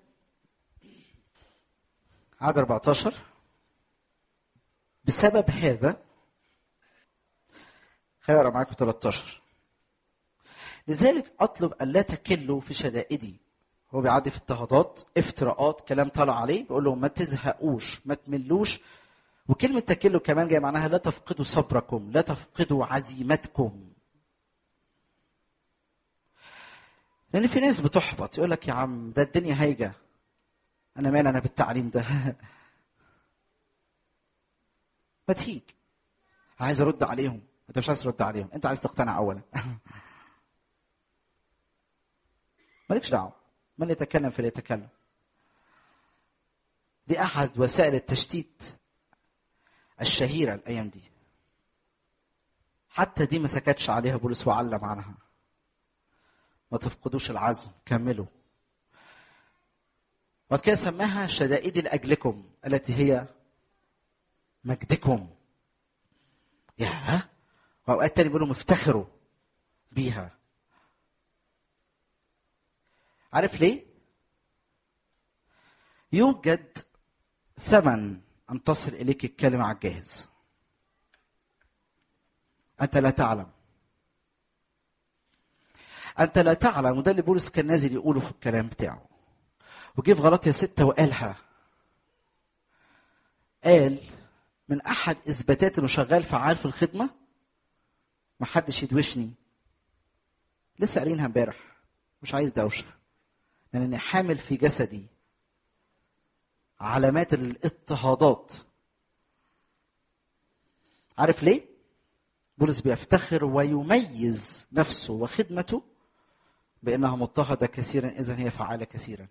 Speaker 2: عدد 14 بسبب هذا خليني اقرا معاكم 13 لذلك اطلب الا تكلوا في شدائدي هو بيعدي في اضطهادات افتراءات كلام طالع عليه بيقول لهم ما تزهقوش ما تملوش وكلمة تكلوا كمان جاي معناها لا تفقدوا صبركم لا تفقدوا عزيمتكم لأن في ناس بتحبط يقول لك يا عم ده الدنيا هايجة أنا مال أنا بالتعليم ده ما تهيج عايز أرد عليهم أنت مش عايز ترد عليهم أنت عايز تقتنع أولا مالكش دعوة من يتكلم فليتكلم دي أحد وسائل التشتيت الشهيرة الأيام دي حتى دي ما سكتش عليها بولس وعلم عنها ما تفقدوش العزم كملوا وبعد كده سماها شدائد لأجلكم التي هي مجدكم يا وأوقات تاني بيقولوا افتخروا بيها عارف ليه؟ يوجد ثمن أن تصل إليك الكلمة على الجاهز أنت لا تعلم أنت لا تعلم وده اللي بولس كان نازل يقوله في الكلام بتاعه وجه في غلطية ستة وقالها قال من أحد إثباتات إنه شغال فعال في الخدمة ما حدش يدوشني لسه قارينها امبارح مش عايز دوشة لأنني حامل في جسدي علامات الاضطهادات عارف ليه بولس بيفتخر ويميز نفسه وخدمته بانها مضطهده كثيرا اذا هي فعاله كثيرا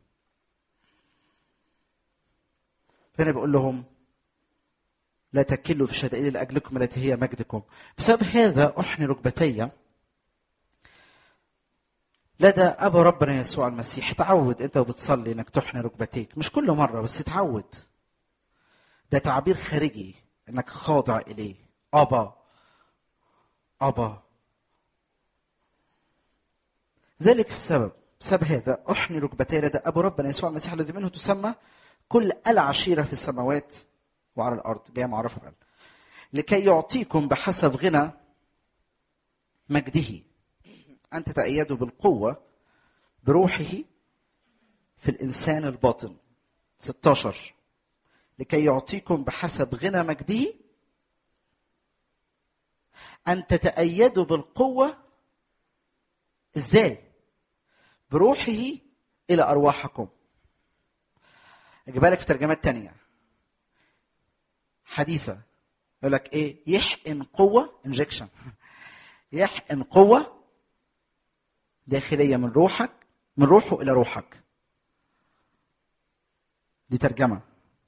Speaker 2: فانا بقول لهم لا تكلوا في شدائد لاجلكم التي هي مجدكم بسبب هذا احني ركبتي لدى ابا ربنا يسوع المسيح تعود انت وبتصلي انك تحني ركبتيك مش كل مره بس تعود ده تعبير خارجي انك خاضع اليه ابا ابا ذلك السبب بسبب هذا احني ركبتي لدى ابو ربنا يسوع المسيح الذي منه تسمى كل العشيره في السماوات وعلى الارض جايه معرفه بقى لكي يعطيكم بحسب غنى مجده ان تتأيدوا بالقوه بروحه في الانسان الباطن 16 لكي يعطيكم بحسب غنى مجده ان تتأيدوا بالقوه ازاي بروحه الى ارواحكم اجيبها لك في ترجمات تانية حديثة يقول لك ايه يحقن قوة انجكشن يحقن قوة داخلية من روحك من روحه إلى روحك دي ترجمة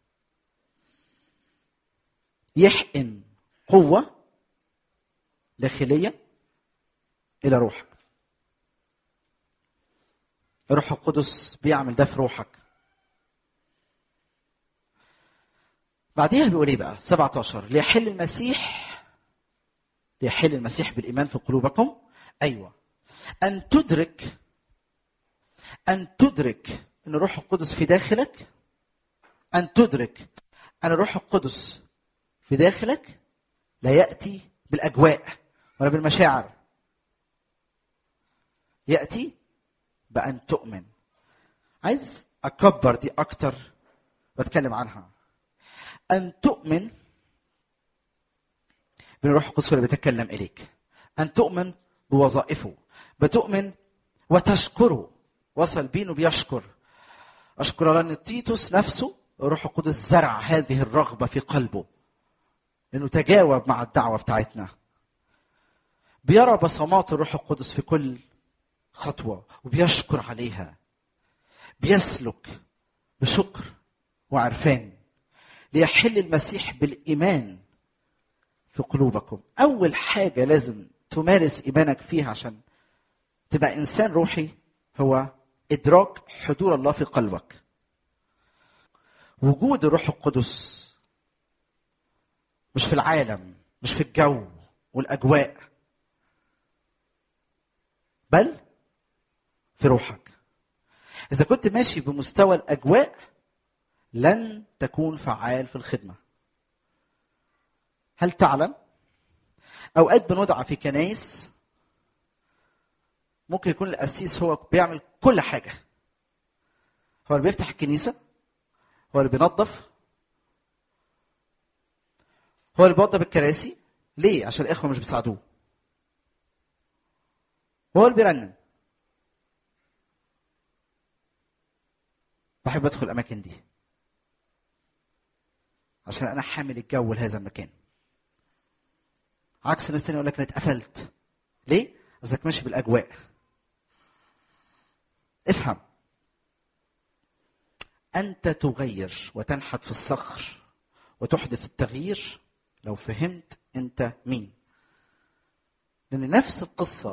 Speaker 2: يحقن قوة داخلية إلى روحك الروح القدس بيعمل ده في روحك بعدها بيقول ايه بقى 17 ليحل المسيح ليحل المسيح بالايمان في قلوبكم ايوه ان تدرك ان تدرك ان الروح القدس في داخلك ان تدرك ان الروح القدس في داخلك لا ياتي بالاجواء ولا بالمشاعر ياتي بان تؤمن عايز اكبر دي اكتر واتكلم عنها أن تؤمن بالروح القدس اللي بيتكلم إليك أن تؤمن بوظائفه بتؤمن وتشكره وصل بينه بيشكر أشكر لأن تيتوس نفسه الروح القدس زرع هذه الرغبة في قلبه لأنه تجاوب مع الدعوة بتاعتنا بيرى بصمات الروح القدس في كل خطوة وبيشكر عليها بيسلك بشكر وعرفان ليحل المسيح بالايمان في قلوبكم اول حاجه لازم تمارس ايمانك فيها عشان تبقى انسان روحي هو ادراك حضور الله في قلبك وجود الروح القدس مش في العالم مش في الجو والاجواء بل في روحك اذا كنت ماشي بمستوى الاجواء لن تكون فعال في الخدمه هل تعلم اوقات بندعى في كنايس ممكن يكون القسيس هو بيعمل كل حاجه هو اللي بيفتح الكنيسه هو اللي بينظف هو اللي بيوضب الكراسي ليه عشان الاخوه مش بيساعدوه هو اللي بيرنم بحب ادخل الاماكن دي عشان انا حامل الجو لهذا المكان عكس الناس تانية يقول لك انا اتقفلت ليه؟ قصدك ماشي بالاجواء افهم انت تغير وتنحت في الصخر وتحدث التغيير لو فهمت انت مين لان نفس القصه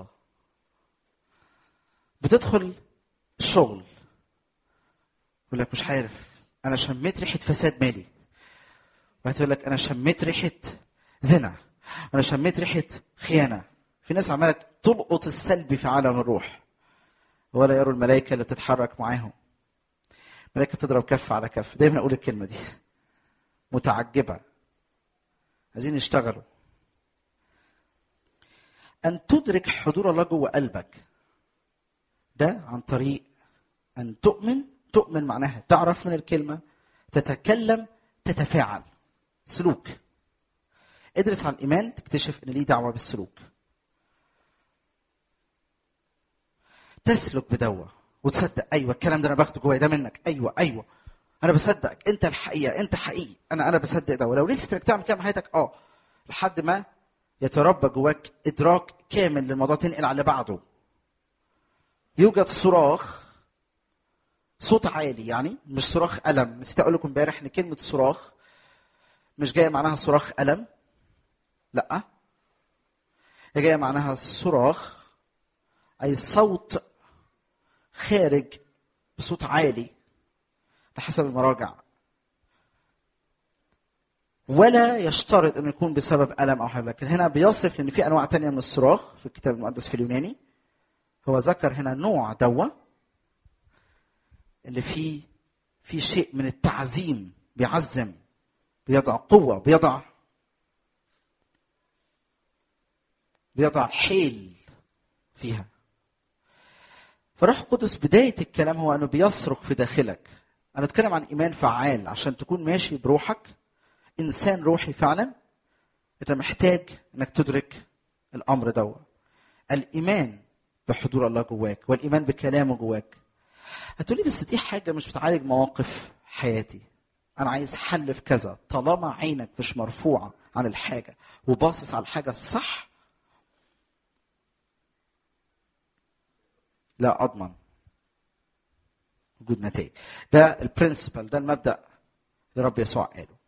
Speaker 2: بتدخل الشغل يقول لك مش عارف انا شميت ريحه فساد مالي وهتقول لك انا شميت ريحه زنا انا شميت ريحه خيانه في ناس عماله تلقط السلبي في عالم الروح ولا يروا الملائكه اللي بتتحرك معاهم الملائكه بتضرب كف على كف دايما اقول الكلمه دي متعجبه عايزين يشتغلوا ان تدرك حضور الله جوه قلبك ده عن طريق ان تؤمن تؤمن معناها تعرف من الكلمه تتكلم تتفاعل سلوك ادرس عن الايمان تكتشف ان ليه دعوه بالسلوك تسلك بدوه وتصدق ايوه الكلام ده انا باخده جوايا ده منك ايوه ايوه انا بصدقك انت الحقيقه انت حقيقي انا انا بصدق ده ولو لسه انك تعمل كده في حياتك اه لحد ما يتربى جواك ادراك كامل للموضوع تنقل على اللي بعده يوجد صراخ صوت عالي يعني مش صراخ الم نسيت اقول لكم امبارح ان كلمه صراخ مش جايه معناها صراخ الم لا هي جايه معناها صراخ اي صوت خارج بصوت عالي بحسب المراجع ولا يشترط انه يكون بسبب الم او حاجه لكن هنا بيصف لان في انواع تانية من الصراخ في الكتاب المقدس في اليوناني هو ذكر هنا نوع دواء اللي فيه في شيء من التعزيم بيعزم بيضع قوه بيضع بيضع حيل فيها فروح القدس بداية الكلام هو أنه بيصرخ في داخلك أنا أتكلم عن إيمان فعال عشان تكون ماشي بروحك إنسان روحي فعلا أنت محتاج أنك تدرك الأمر ده الإيمان بحضور الله جواك والإيمان بكلامه جواك هتقولي بس دي حاجة مش بتعالج مواقف حياتي أنا عايز حل في كذا طالما عينك مش مرفوعة عن الحاجة وباصص على الحاجة الصح لا اضمن وجود نتائج ده البرنسبل ده المبدا اللي رب يسوع قاله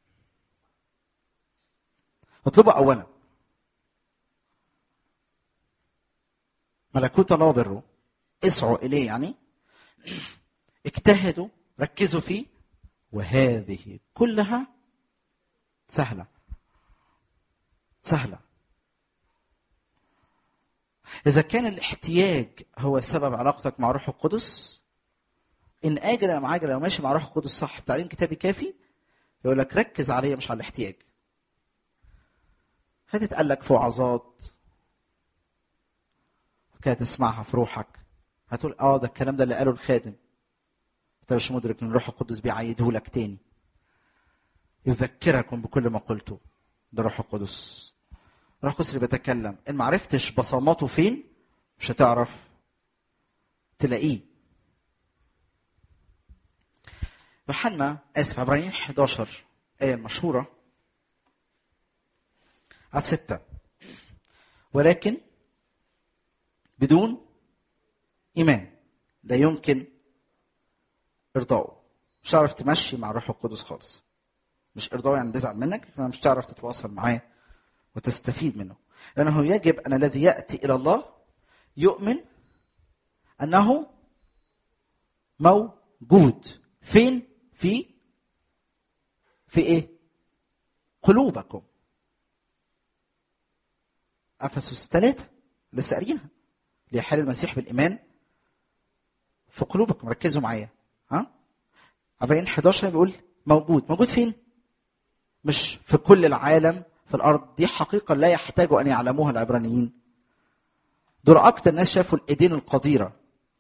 Speaker 2: اطلبوا اولا ملكوت الله وبره اسعوا اليه يعني اجتهدوا ركزوا فيه وهذه كلها سهله سهله إذا كان الاحتياج هو سبب علاقتك مع روح القدس إن آجل أم عاجل لو ماشي مع روح القدس صح بتعليم كتابي كافي يقول لك ركز عليا مش على الاحتياج هتتقال لك في وعظات كده تسمعها في روحك هتقول اه ده الكلام ده اللي قاله الخادم انت مش مدرك ان الروح القدس بيعيده لك تاني يذكركم بكل ما قلته ده الروح القدس الروح القدس اللي بيتكلم ان ما عرفتش بصماته فين مش هتعرف تلاقيه يوحنا اسف عبرانيين 11 ايه المشهوره على ستة ولكن بدون ايمان لا يمكن ارضائه مش هتعرف تمشي مع الروح القدس خالص مش ارضائه يعني بيزعل منك لكن مش هتعرف تتواصل معاه وتستفيد منه لأنه يجب أن الذي يأتي إلى الله يؤمن أنه موجود فين في في إيه قلوبكم أفسس ثلاثة لسه قارينها ليحل المسيح بالإيمان في قلوبكم ركزوا معايا ها عبرين 11 بيقول موجود موجود فين مش في كل العالم في الارض دي حقيقه لا يحتاج ان يعلموها العبرانيين دول اكتر ناس شافوا الايدين القديره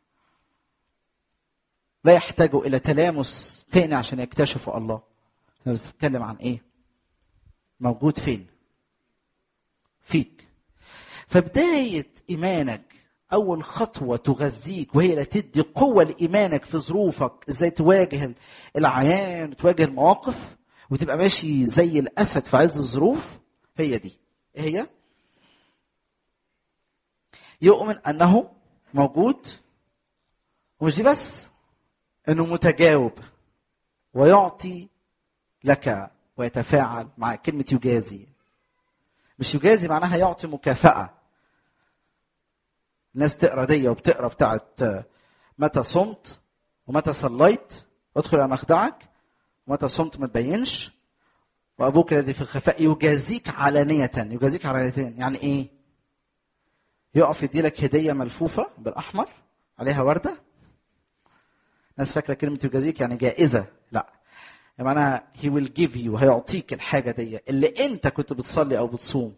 Speaker 2: لا يحتاجوا الى تلامس تاني عشان يكتشفوا الله احنا بنتكلم عن ايه موجود فين فيك فبدايه ايمانك اول خطوه تغذيك وهي اللي تدي قوه لايمانك في ظروفك ازاي تواجه العيان تواجه المواقف وتبقى ماشي زي الاسد في عز الظروف هي دي ايه هي يؤمن انه موجود ومش دي بس انه متجاوب ويعطي لك ويتفاعل مع كلمه يجازي مش يجازي معناها يعطي مكافاه الناس تقرا دي وبتقرا بتاعت متى صمت ومتى صليت ادخل الى مخدعك ومتى صمت ما تبينش وابوك الذي في الخفاء يجازيك علانيه يجازيك علانيه يعني ايه يقف يدي لك هديه ملفوفه بالاحمر عليها ورده ناس فاكره كلمه يجازيك يعني جائزه لا يعني معناها هي ويل جيف يو هيعطيك الحاجه دي اللي انت كنت بتصلي او بتصوم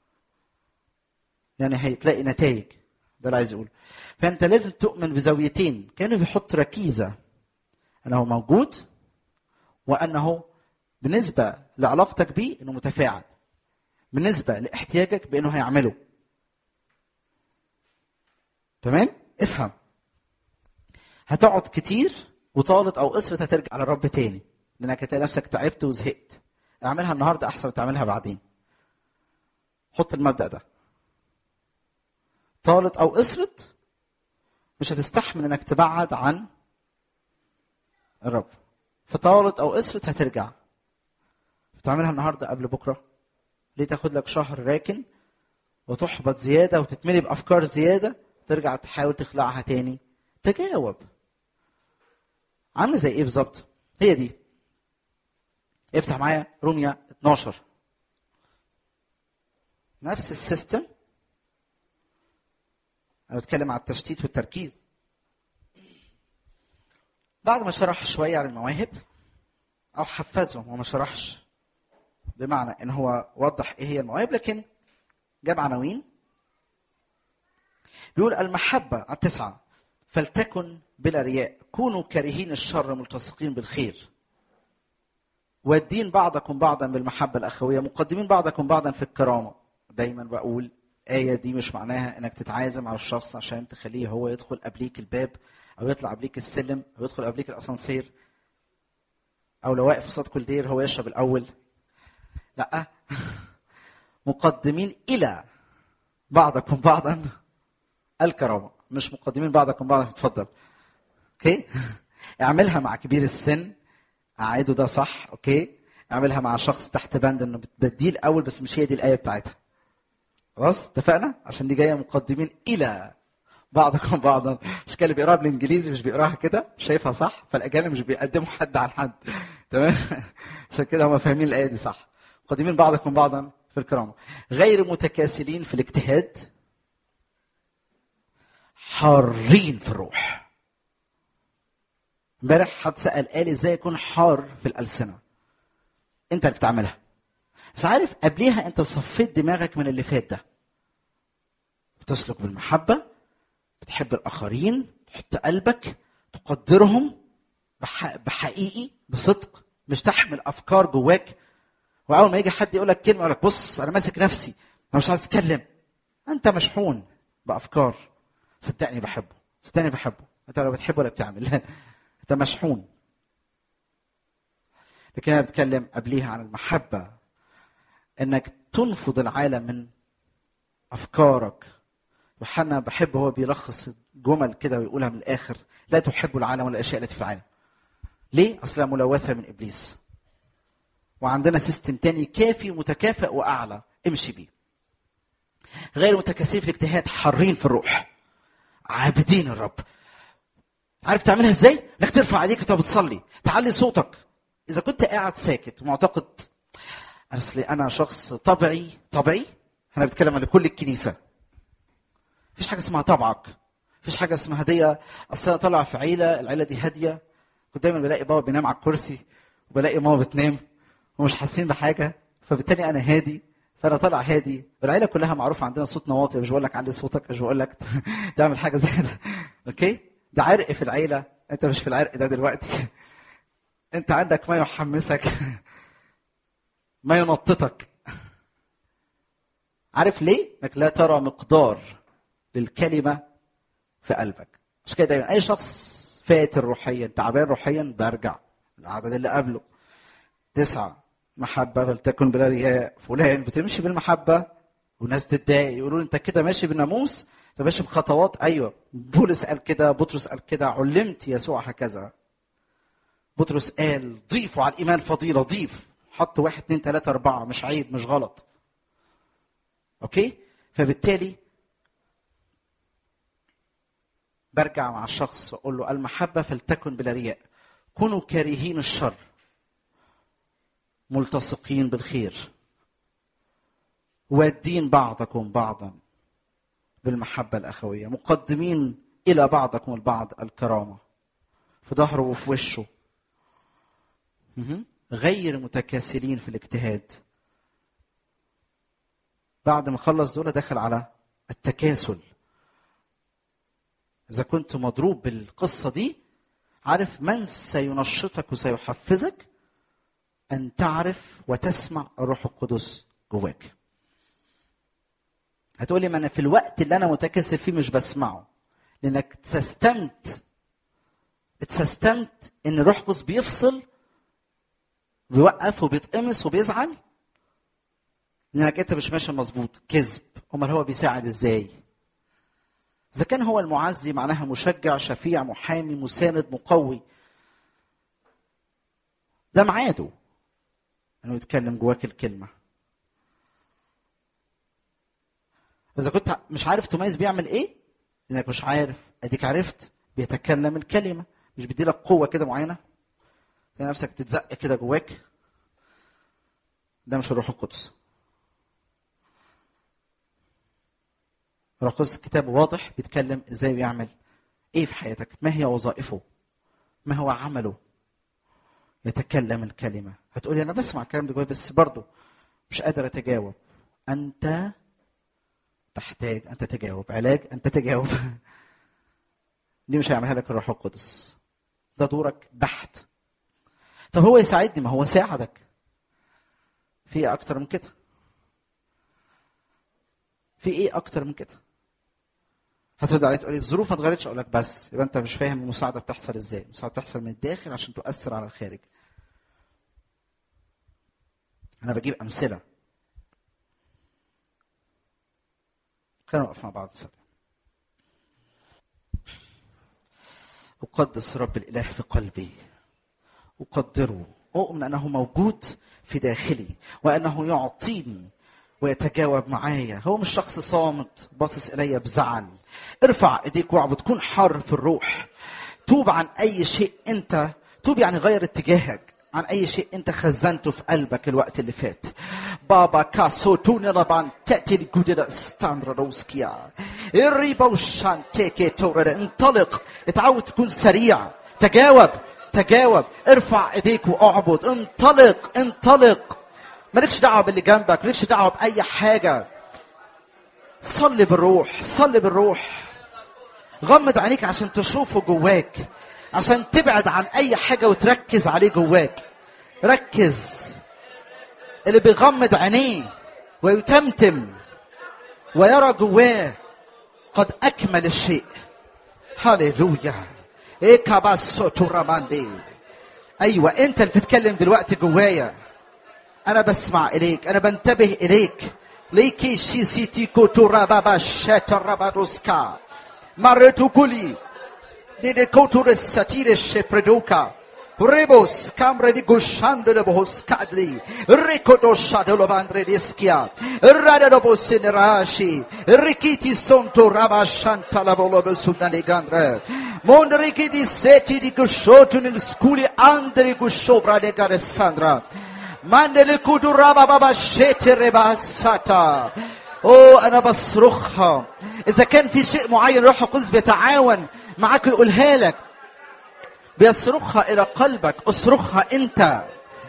Speaker 2: يعني هيتلاقي نتائج ده اللي عايز يقوله فانت لازم تؤمن بزاويتين كانه بيحط ركيزه انه موجود وانه بالنسبه لعلاقتك بيه انه متفاعل بالنسبه لاحتياجك بانه هيعمله تمام افهم هتقعد كتير وطالت او قصرت هترجع على الرب تاني لانك هتلاقي نفسك تعبت وزهقت اعملها النهارده احسن ما تعملها بعدين حط المبدا ده طالت او قصرت مش هتستحمل انك تبعد عن الرب فطالت او قصرت هترجع تعملها النهارده قبل بكره ليه تاخد لك شهر راكن وتحبط زياده وتتملي بافكار زياده ترجع تحاول تخلعها تاني تجاوب عامل زي ايه بالظبط هي دي افتح معايا روميا 12 نفس السيستم انا بتكلم على التشتيت والتركيز بعد ما شرح شويه عن المواهب او حفزهم وما شرحش بمعنى ان هو وضح ايه هي المواهب لكن جاب عناوين بيقول المحبه على التسعه فلتكن بلا رياء كونوا كارهين الشر ملتصقين بالخير والدين بعضكم بعضا بالمحبة الأخوية مقدمين بعضكم بعضا في الكرامة دايما بقول آية دي مش معناها إنك تتعازم على الشخص عشان تخليه هو يدخل قبليك الباب أو يطلع قبليك السلم أو يدخل قبليك الأسانسير أو لو واقف في صوت كل دير هو يشرب الأول لا مقدمين إلى بعضكم بعضا الكرامة مش مقدمين بعضكم بعضا اتفضل اوكي اعملها مع كبير السن اعيده ده صح اوكي اعملها مع شخص تحت بند انه بتبديه الاول بس مش هي دي الايه بتاعتها خلاص اتفقنا عشان دي جايه مقدمين الى بعضكم بعضا مش كان اللي بيقراها بالانجليزي مش بيقراها كده شايفها صح فالاجانب مش بيقدموا حد عن حد تمام عشان كده هم فاهمين الايه دي صح مقدمين بعضكم بعضا في الكرامه غير متكاسلين في الاجتهاد حارين في الروح امبارح حد سال قال ازاي يكون حار في الالسنه انت اللي بتعملها بس عارف قبليها انت صفيت دماغك من اللي فات ده بتسلك بالمحبه بتحب الاخرين تحط قلبك تقدرهم بح... بحقيقي بصدق مش تحمل افكار جواك واول ما يجي حد يقول لك كلمه يقول لك بص انا ماسك نفسي انا مش عايز اتكلم انت مشحون بافكار صدقني بحبه صدقني بحبه انت لو بتحبه ولا بتعمل انت مشحون لكن انا بتكلم قبليها عن المحبه انك تنفض العالم من افكارك يوحنا بحب هو بيلخص جمل كده ويقولها من الاخر لا تحب العالم ولا الاشياء التي في العالم ليه اصلها ملوثه من ابليس وعندنا سيستم تاني كافي ومتكافئ واعلى امشي بيه غير متكاسلين في الاجتهاد حارين في الروح عابدين الرب عارف تعملها ازاي انك ترفع ايديك وانت بتصلي تعلي صوتك اذا كنت قاعد ساكت ومعتقد اصل انا شخص طبيعي طبيعي احنا بنتكلم عن كل الكنيسه مفيش حاجه اسمها طبعك مفيش حاجه اسمها هديه اصل انا طالع في عيله العيله دي هاديه كنت دايما بلاقي بابا بينام على الكرسي وبلاقي ماما بتنام ومش حاسين بحاجه فبالتالي انا هادي فانا طالع هادي والعيله كلها معروف عندنا صوتنا واطي مش بقول لك علي صوتك مش بقول لك تعمل حاجه زي ده اوكي ده عرق في العيله انت مش في العرق ده دلوقتي انت عندك ما يحمسك ما ينططك عارف ليه انك لا ترى مقدار للكلمه في قلبك مش كده دايما اي شخص فاتر روحيا تعبان روحيا برجع العدد اللي قبله تسعه محبه فلتكن بلا رياء فلان بتمشي بالمحبه والناس تتضايق يقولوا انت كده ماشي بالناموس انت ماشي بخطوات ايوه بولس قال كده بطرس قال كده علمت يسوع هكذا بطرس قال ضيفوا على الايمان فضيله ضيف حط واحد اتنين تلاته اربعه مش عيب مش غلط اوكي فبالتالي برجع مع الشخص واقول له المحبه فلتكن بلا رياء كونوا كارهين الشر ملتصقين بالخير وادين بعضكم بعضا بالمحبة الأخوية مقدمين إلى بعضكم البعض الكرامة في ظهره وفي وشه غير متكاسلين في الاجتهاد بعد ما خلص دول دخل على التكاسل إذا كنت مضروب بالقصة دي عارف من سينشطك وسيحفزك أن تعرف وتسمع الروح القدس جواك هتقولي ما أنا في الوقت اللي أنا متكاسل فيه مش بسمعه لأنك تستمت اتسستمت إن الروح القدس بيفصل بيوقف وبيتقمص وبيزعل لأنك أنت مش ماشي مظبوط كذب أمال هو بيساعد إزاي؟ إذا كان هو المعزي معناها مشجع شفيع محامي مساند مقوي ده ميعاده انه يتكلم جواك الكلمه اذا كنت مش عارف تميز بيعمل ايه لانك مش عارف اديك عرفت بيتكلم الكلمه مش بيديلك قوه كده معينه تلاقي نفسك تتزق كده جواك ده مش الروح القدس الروح القدس كتاب واضح بيتكلم ازاي بيعمل ايه في حياتك ما هي وظائفه ما هو عمله يتكلم الكلمة هتقولي أنا بسمع الكلام ده جوايا بس برضه مش قادر أتجاوب أنت تحتاج أن تتجاوب علاج أن تتجاوب دي مش هيعملها لك الروح القدس ده دورك بحت طب هو يساعدني ما هو ساعدك في ايه اكتر من كده في ايه اكتر من كده هترد علي تقولي الظروف ما اتغيرتش اقول لك بس يبقى انت مش فاهم المساعده بتحصل ازاي المساعده بتحصل من الداخل عشان تؤثر على الخارج انا بجيب امثله خلينا نقف مع بعض سنة. أقدس رب الإله في قلبي أقدره أؤمن أنه موجود في داخلي وأنه يعطيني ويتجاوب معايا هو مش شخص صامت باصص إلي بزعل ارفع ايديك واعبد كن حار في الروح توب عن أي شيء أنت توب يعني غير اتجاهك عن أي شيء أنت خزنته في قلبك الوقت اللي فات بابا كاسو توني ربان تأتي لجودة ستاندرا روسكيا الريبا وشان تيكي تورد انطلق اتعود تكون سريع تجاوب تجاوب ارفع ايديك واعبد انطلق انطلق مالكش دعوه باللي جنبك مالكش دعوه باي حاجه صلي بالروح صلي بالروح غمض عينيك عشان تشوفه جواك عشان تبعد عن اي حاجه وتركز عليه جواك ركز اللي بيغمض عينيه ويتمتم ويرى جواه قد اكمل الشيء هللويا ايه كاباسوتو راماندي ايوه انت اللي بتتكلم دلوقتي جوايا انا بسمع اليك انا بنتبه اليك ليكي شي سيتي كوتو رابابا شاتا رابادوسكا مرتو كولي دي كوتو الساتير الشبردوكا Rebos cambre di gusciando le bos cadli, ricodosciate lo vandre di schia, rada lo bosin rashi, rikiti sonto rabashanta la volo besuna di gandre, mondriki di seti di gusciotu nel sculi andri gusciovra de garessandra, mandele kudu raba baba shete rebasata, اوه انا بصرخها اذا كان في شيء معين روح القدس بيتعاون معاك ويقولها لك بيصرخها الى قلبك اصرخها انت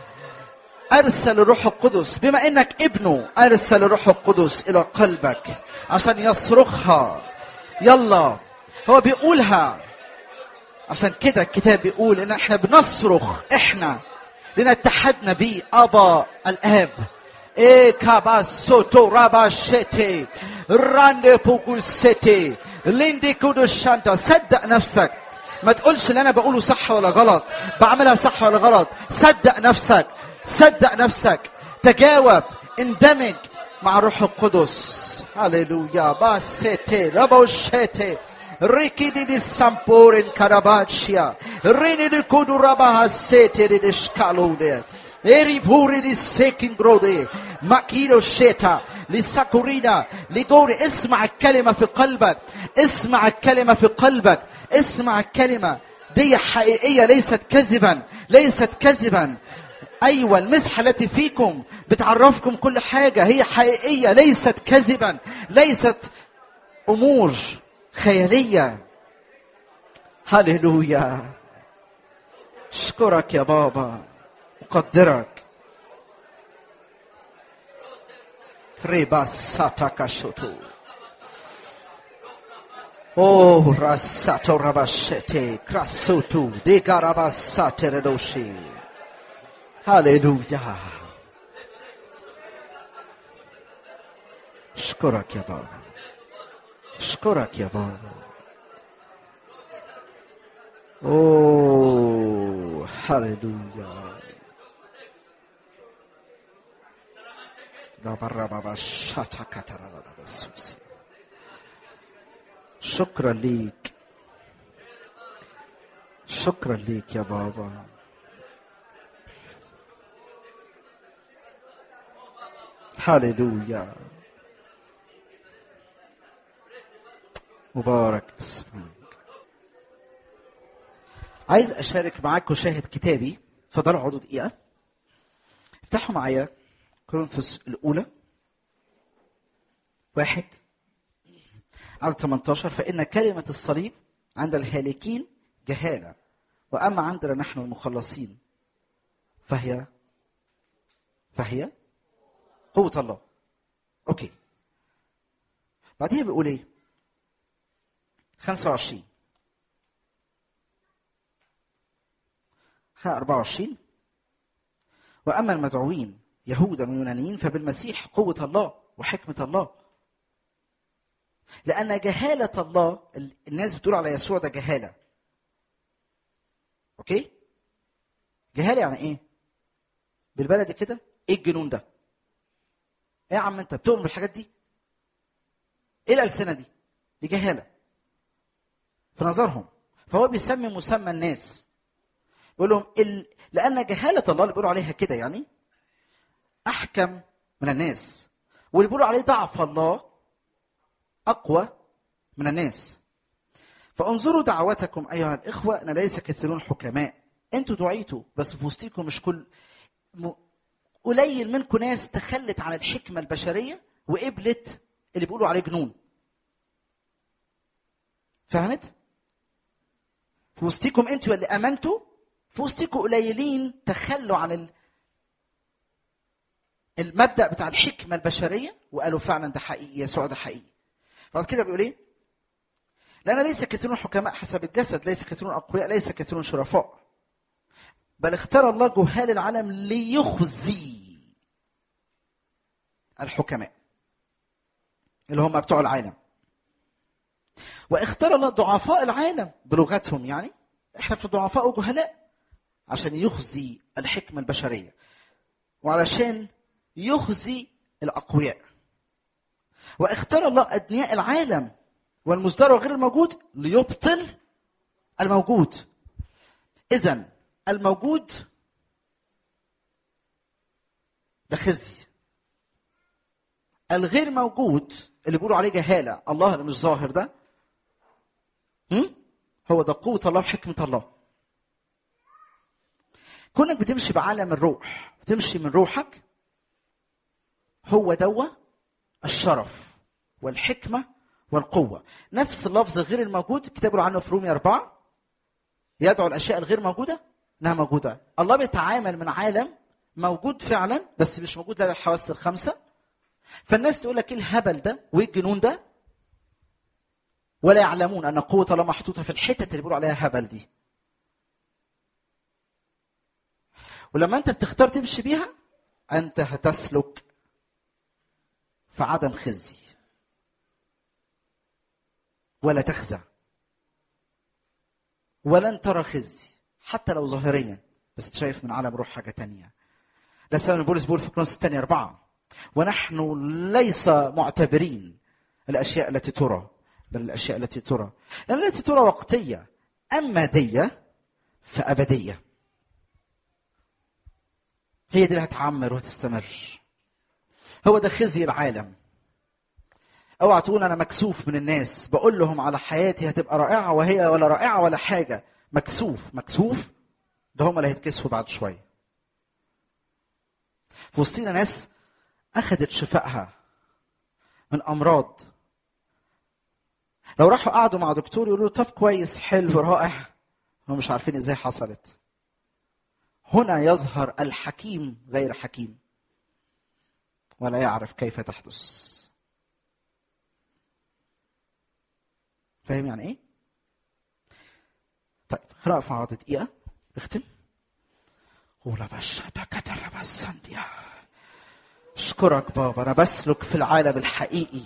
Speaker 2: ارسل الروح القدس بما انك ابنه ارسل الروح القدس الى قلبك عشان يصرخها يلا هو بيقولها عشان كده الكتاب بيقول ان احنا بنصرخ احنا لان اتحدنا بيه ابا الاب ايه كابا سوتو رابا شيتي راندي بوكو سيتي ليندي كودو شانتا صدق نفسك ما تقولش اللي انا بقوله صح ولا غلط بعملها صح ولا غلط صدق نفسك صدق نفسك تجاوب اندمج مع الروح القدس هللويا باسيتي رابوشيتي ريكيدي دي سامبورين كاراباتشيا ريني دي كودو رابا سيتي دي شكالودي Eri pure di sekin grode ماكيلو شيتا لساكورينا لجوري اسمع الكلمة في قلبك اسمع الكلمة في قلبك اسمع الكلمة دي حقيقية ليست كذبا ليست كذبا أيوة المسحة التي فيكم بتعرفكم كل حاجة هي حقيقية ليست كذبا ليست أمور خيالية هللويا اشكرك يا بابا أقدرك ريبا ساتاكا شوتو Oh, rasato rabashete, krasutu, digarabasate redoshi. Hallelujah. اشكرك يا بابا اشكرك يا بابا اوه هللويا لا برا بابا شاتا كتر بسوسي شكرا ليك شكرا ليك يا بابا هللويا مبارك اسمك عايز اشارك معاكم شاهد كتابي اتفضلوا اقعدوا دقيقه افتحوا معايا كورنثوس الاولى واحد عدد 18 فان كلمه الصليب عند الهالكين جهاله واما عندنا نحن المخلصين فهي فهي قوه الله اوكي بعديها بيقول ايه 25 ها 24 واما المدعوين يهودا ويونانيين فبالمسيح قوه الله وحكمه الله لان جهاله الله الناس بتقول على يسوع ده جهاله اوكي جهاله يعني ايه بالبلدي كده ايه الجنون ده ايه يا عم انت بتؤمن بالحاجات دي ايه الالسنه دي دي جهاله في نظرهم فهو بيسمي مسمى الناس يقول لهم ال... لان جهاله الله اللي بيقولوا عليها كده يعني احكم من الناس واللي بيقولوا عليه ضعف الله اقوى من الناس فانظروا دعوتكم ايها الاخوه ان ليس كثيرون حكماء انتوا دعيتوا بس في وسطكم مش كل م... قليل منكم ناس تخلت عن الحكمه البشريه وقبلت اللي بيقولوا عليه جنون فهمت في وسطكم انتوا اللي امنتوا في وسطكم قليلين تخلوا عن ال... المبدا بتاع الحكمه البشريه وقالوا فعلا ده حقيقي يسوع ده حقيقي بعد كده بيقول ايه لان ليس كثيرون حكماء حسب الجسد ليس كثيرون اقوياء ليس كثيرون شرفاء بل اختار الله جهال العالم ليخزي الحكماء اللي هم بتوع العالم واختار الله ضعفاء العالم بلغتهم يعني احنا في ضعفاء وجهلاء عشان يخزي الحكمة البشرية وعلشان يخزي الأقوياء واختار الله أدنياء العالم والمزدرع غير الموجود ليبطل الموجود إذا الموجود ده خزي الغير موجود اللي بيقولوا عليه جهالة الله اللي مش ظاهر ده هم؟ هو ده قوة الله وحكمة الله كونك بتمشي بعالم الروح بتمشي من روحك هو دوا الشرف والحكمة والقوة نفس اللفظ غير الموجود الكتاب عنه في رومية أربعة يدعو الأشياء الغير موجودة إنها موجودة الله بيتعامل من عالم موجود فعلا بس مش موجود لدى الحواس الخمسة فالناس تقول لك ايه الهبل ده وايه الجنون ده ولا يعلمون ان قوه الله محطوطه في الحتت اللي بيقولوا عليها هبل دي ولما انت بتختار تمشي بيها انت هتسلك في عدم خزي ولا تخزع ولن ترى خزي حتى لو ظاهريا بس شايف من عالم روح حاجه تانية ده سبب بولس بيقول في كرونس الثانية أربعة ونحن ليس معتبرين الأشياء التي ترى بل الأشياء التي ترى لأن التي ترى وقتية أما دية فأبدية هي دي اللي هتعمر وهتستمر هو ده خزي العالم اوعى تقول انا مكسوف من الناس بقول لهم على حياتي هتبقى رائعه وهي ولا رائعه ولا حاجه مكسوف مكسوف ده هم اللي هيتكسفوا بعد شويه في وسطينا ناس اخذت شفائها من امراض لو راحوا قعدوا مع دكتور يقولوا له طب كويس حلو رائع هم مش عارفين ازاي حصلت هنا يظهر الحكيم غير حكيم ولا يعرف كيف تحدث فاهم يعني ايه طيب خلينا نقف مع بعض دقيقه نختم قول بس كتر بس اشكرك بابا انا بسلك في العالم الحقيقي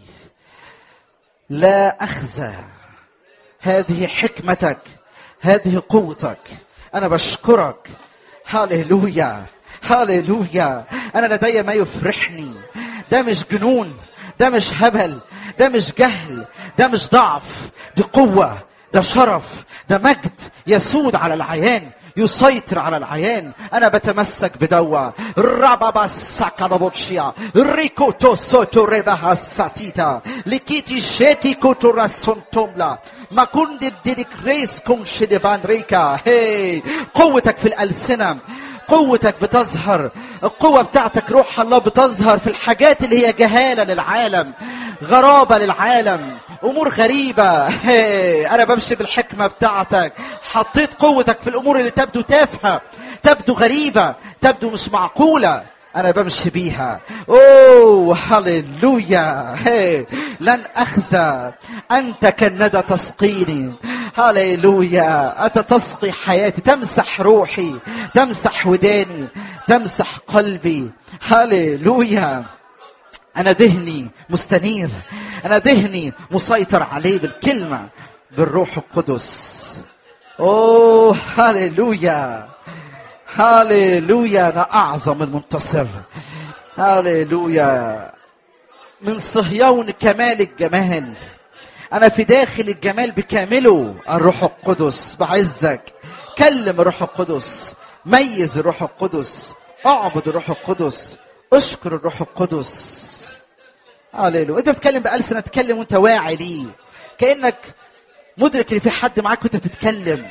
Speaker 2: لا اخزى هذه حكمتك هذه قوتك انا بشكرك هاليلويا هاليلويا انا لدي ما يفرحني ده مش جنون ده مش هبل ده مش جهل ده مش ضعف دي قوه ده شرف ده مجد يسود على العيان يسيطر على العيان انا بتمسك بدوا ربابا ساكالابوتشيا ريكوتو سوتو ريباها ساتيتا لكيتي شيتي كوتو راسونتوملا ما كنت ديريك ريس كون شدبان ريكا هي قوتك في الألسنة قوتك بتظهر القوة بتاعتك روح الله بتظهر في الحاجات اللي هي جهالة للعالم غرابة للعالم امور غريبة هي. انا بمشي بالحكمة بتاعتك حطيت قوتك في الامور اللي تبدو تافهة تبدو غريبة تبدو مش معقولة انا بمشي بيها اوه هللويا هي. لن اخزى انت كالندى تسقيني هللويا انت تسقي حياتي تمسح روحي تمسح وداني تمسح قلبي هللويا انا ذهني مستنير انا ذهني مسيطر عليه بالكلمه بالروح القدس اوه هللويا هللويا انا اعظم المنتصر هللويا من صهيون كمال الجمال انا في داخل الجمال بكامله الروح القدس بعزك كلم الروح القدس ميز الروح القدس اعبد الروح القدس اشكر الروح القدس هللويا انت بتتكلم بألسنة تتكلم وانت واعي ليه كأنك مدرك ان في حد معاك وانت بتتكلم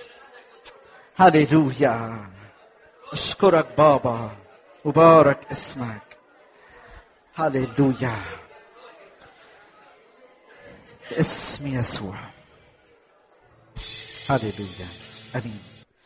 Speaker 2: هللويا اشكرك بابا وبارك اسمك هللويا باسم يسوع هللويا امين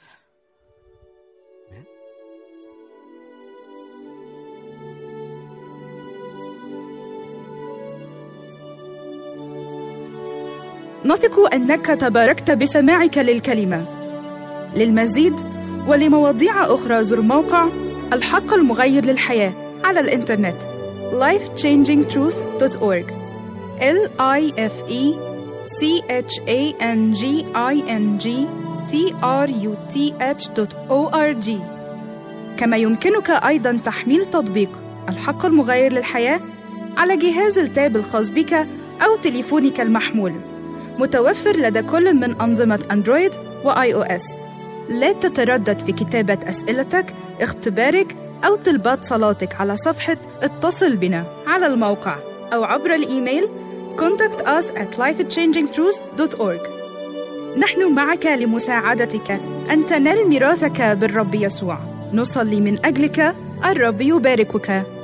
Speaker 1: نثق انك تباركت بسماعك للكلمه للمزيد ولمواضيع اخرى زر موقع الحق المغير للحياه على الانترنت lifechangingtruth.org l i f e c h a n g i n g t r u t h.org كما يمكنك ايضا تحميل تطبيق الحق المغير للحياه على جهاز التاب الخاص بك او تليفونك المحمول متوفر لدى كل من أنظمة أندرويد وآي أو إس. لا تتردد في كتابة أسئلتك، اختبارك أو طلبات صلاتك على صفحة اتصل بنا على الموقع أو عبر الإيميل contact us at lifechangingtruth.org نحن معك لمساعدتك أن تنال ميراثك بالرب يسوع نصلي من أجلك الرب يباركك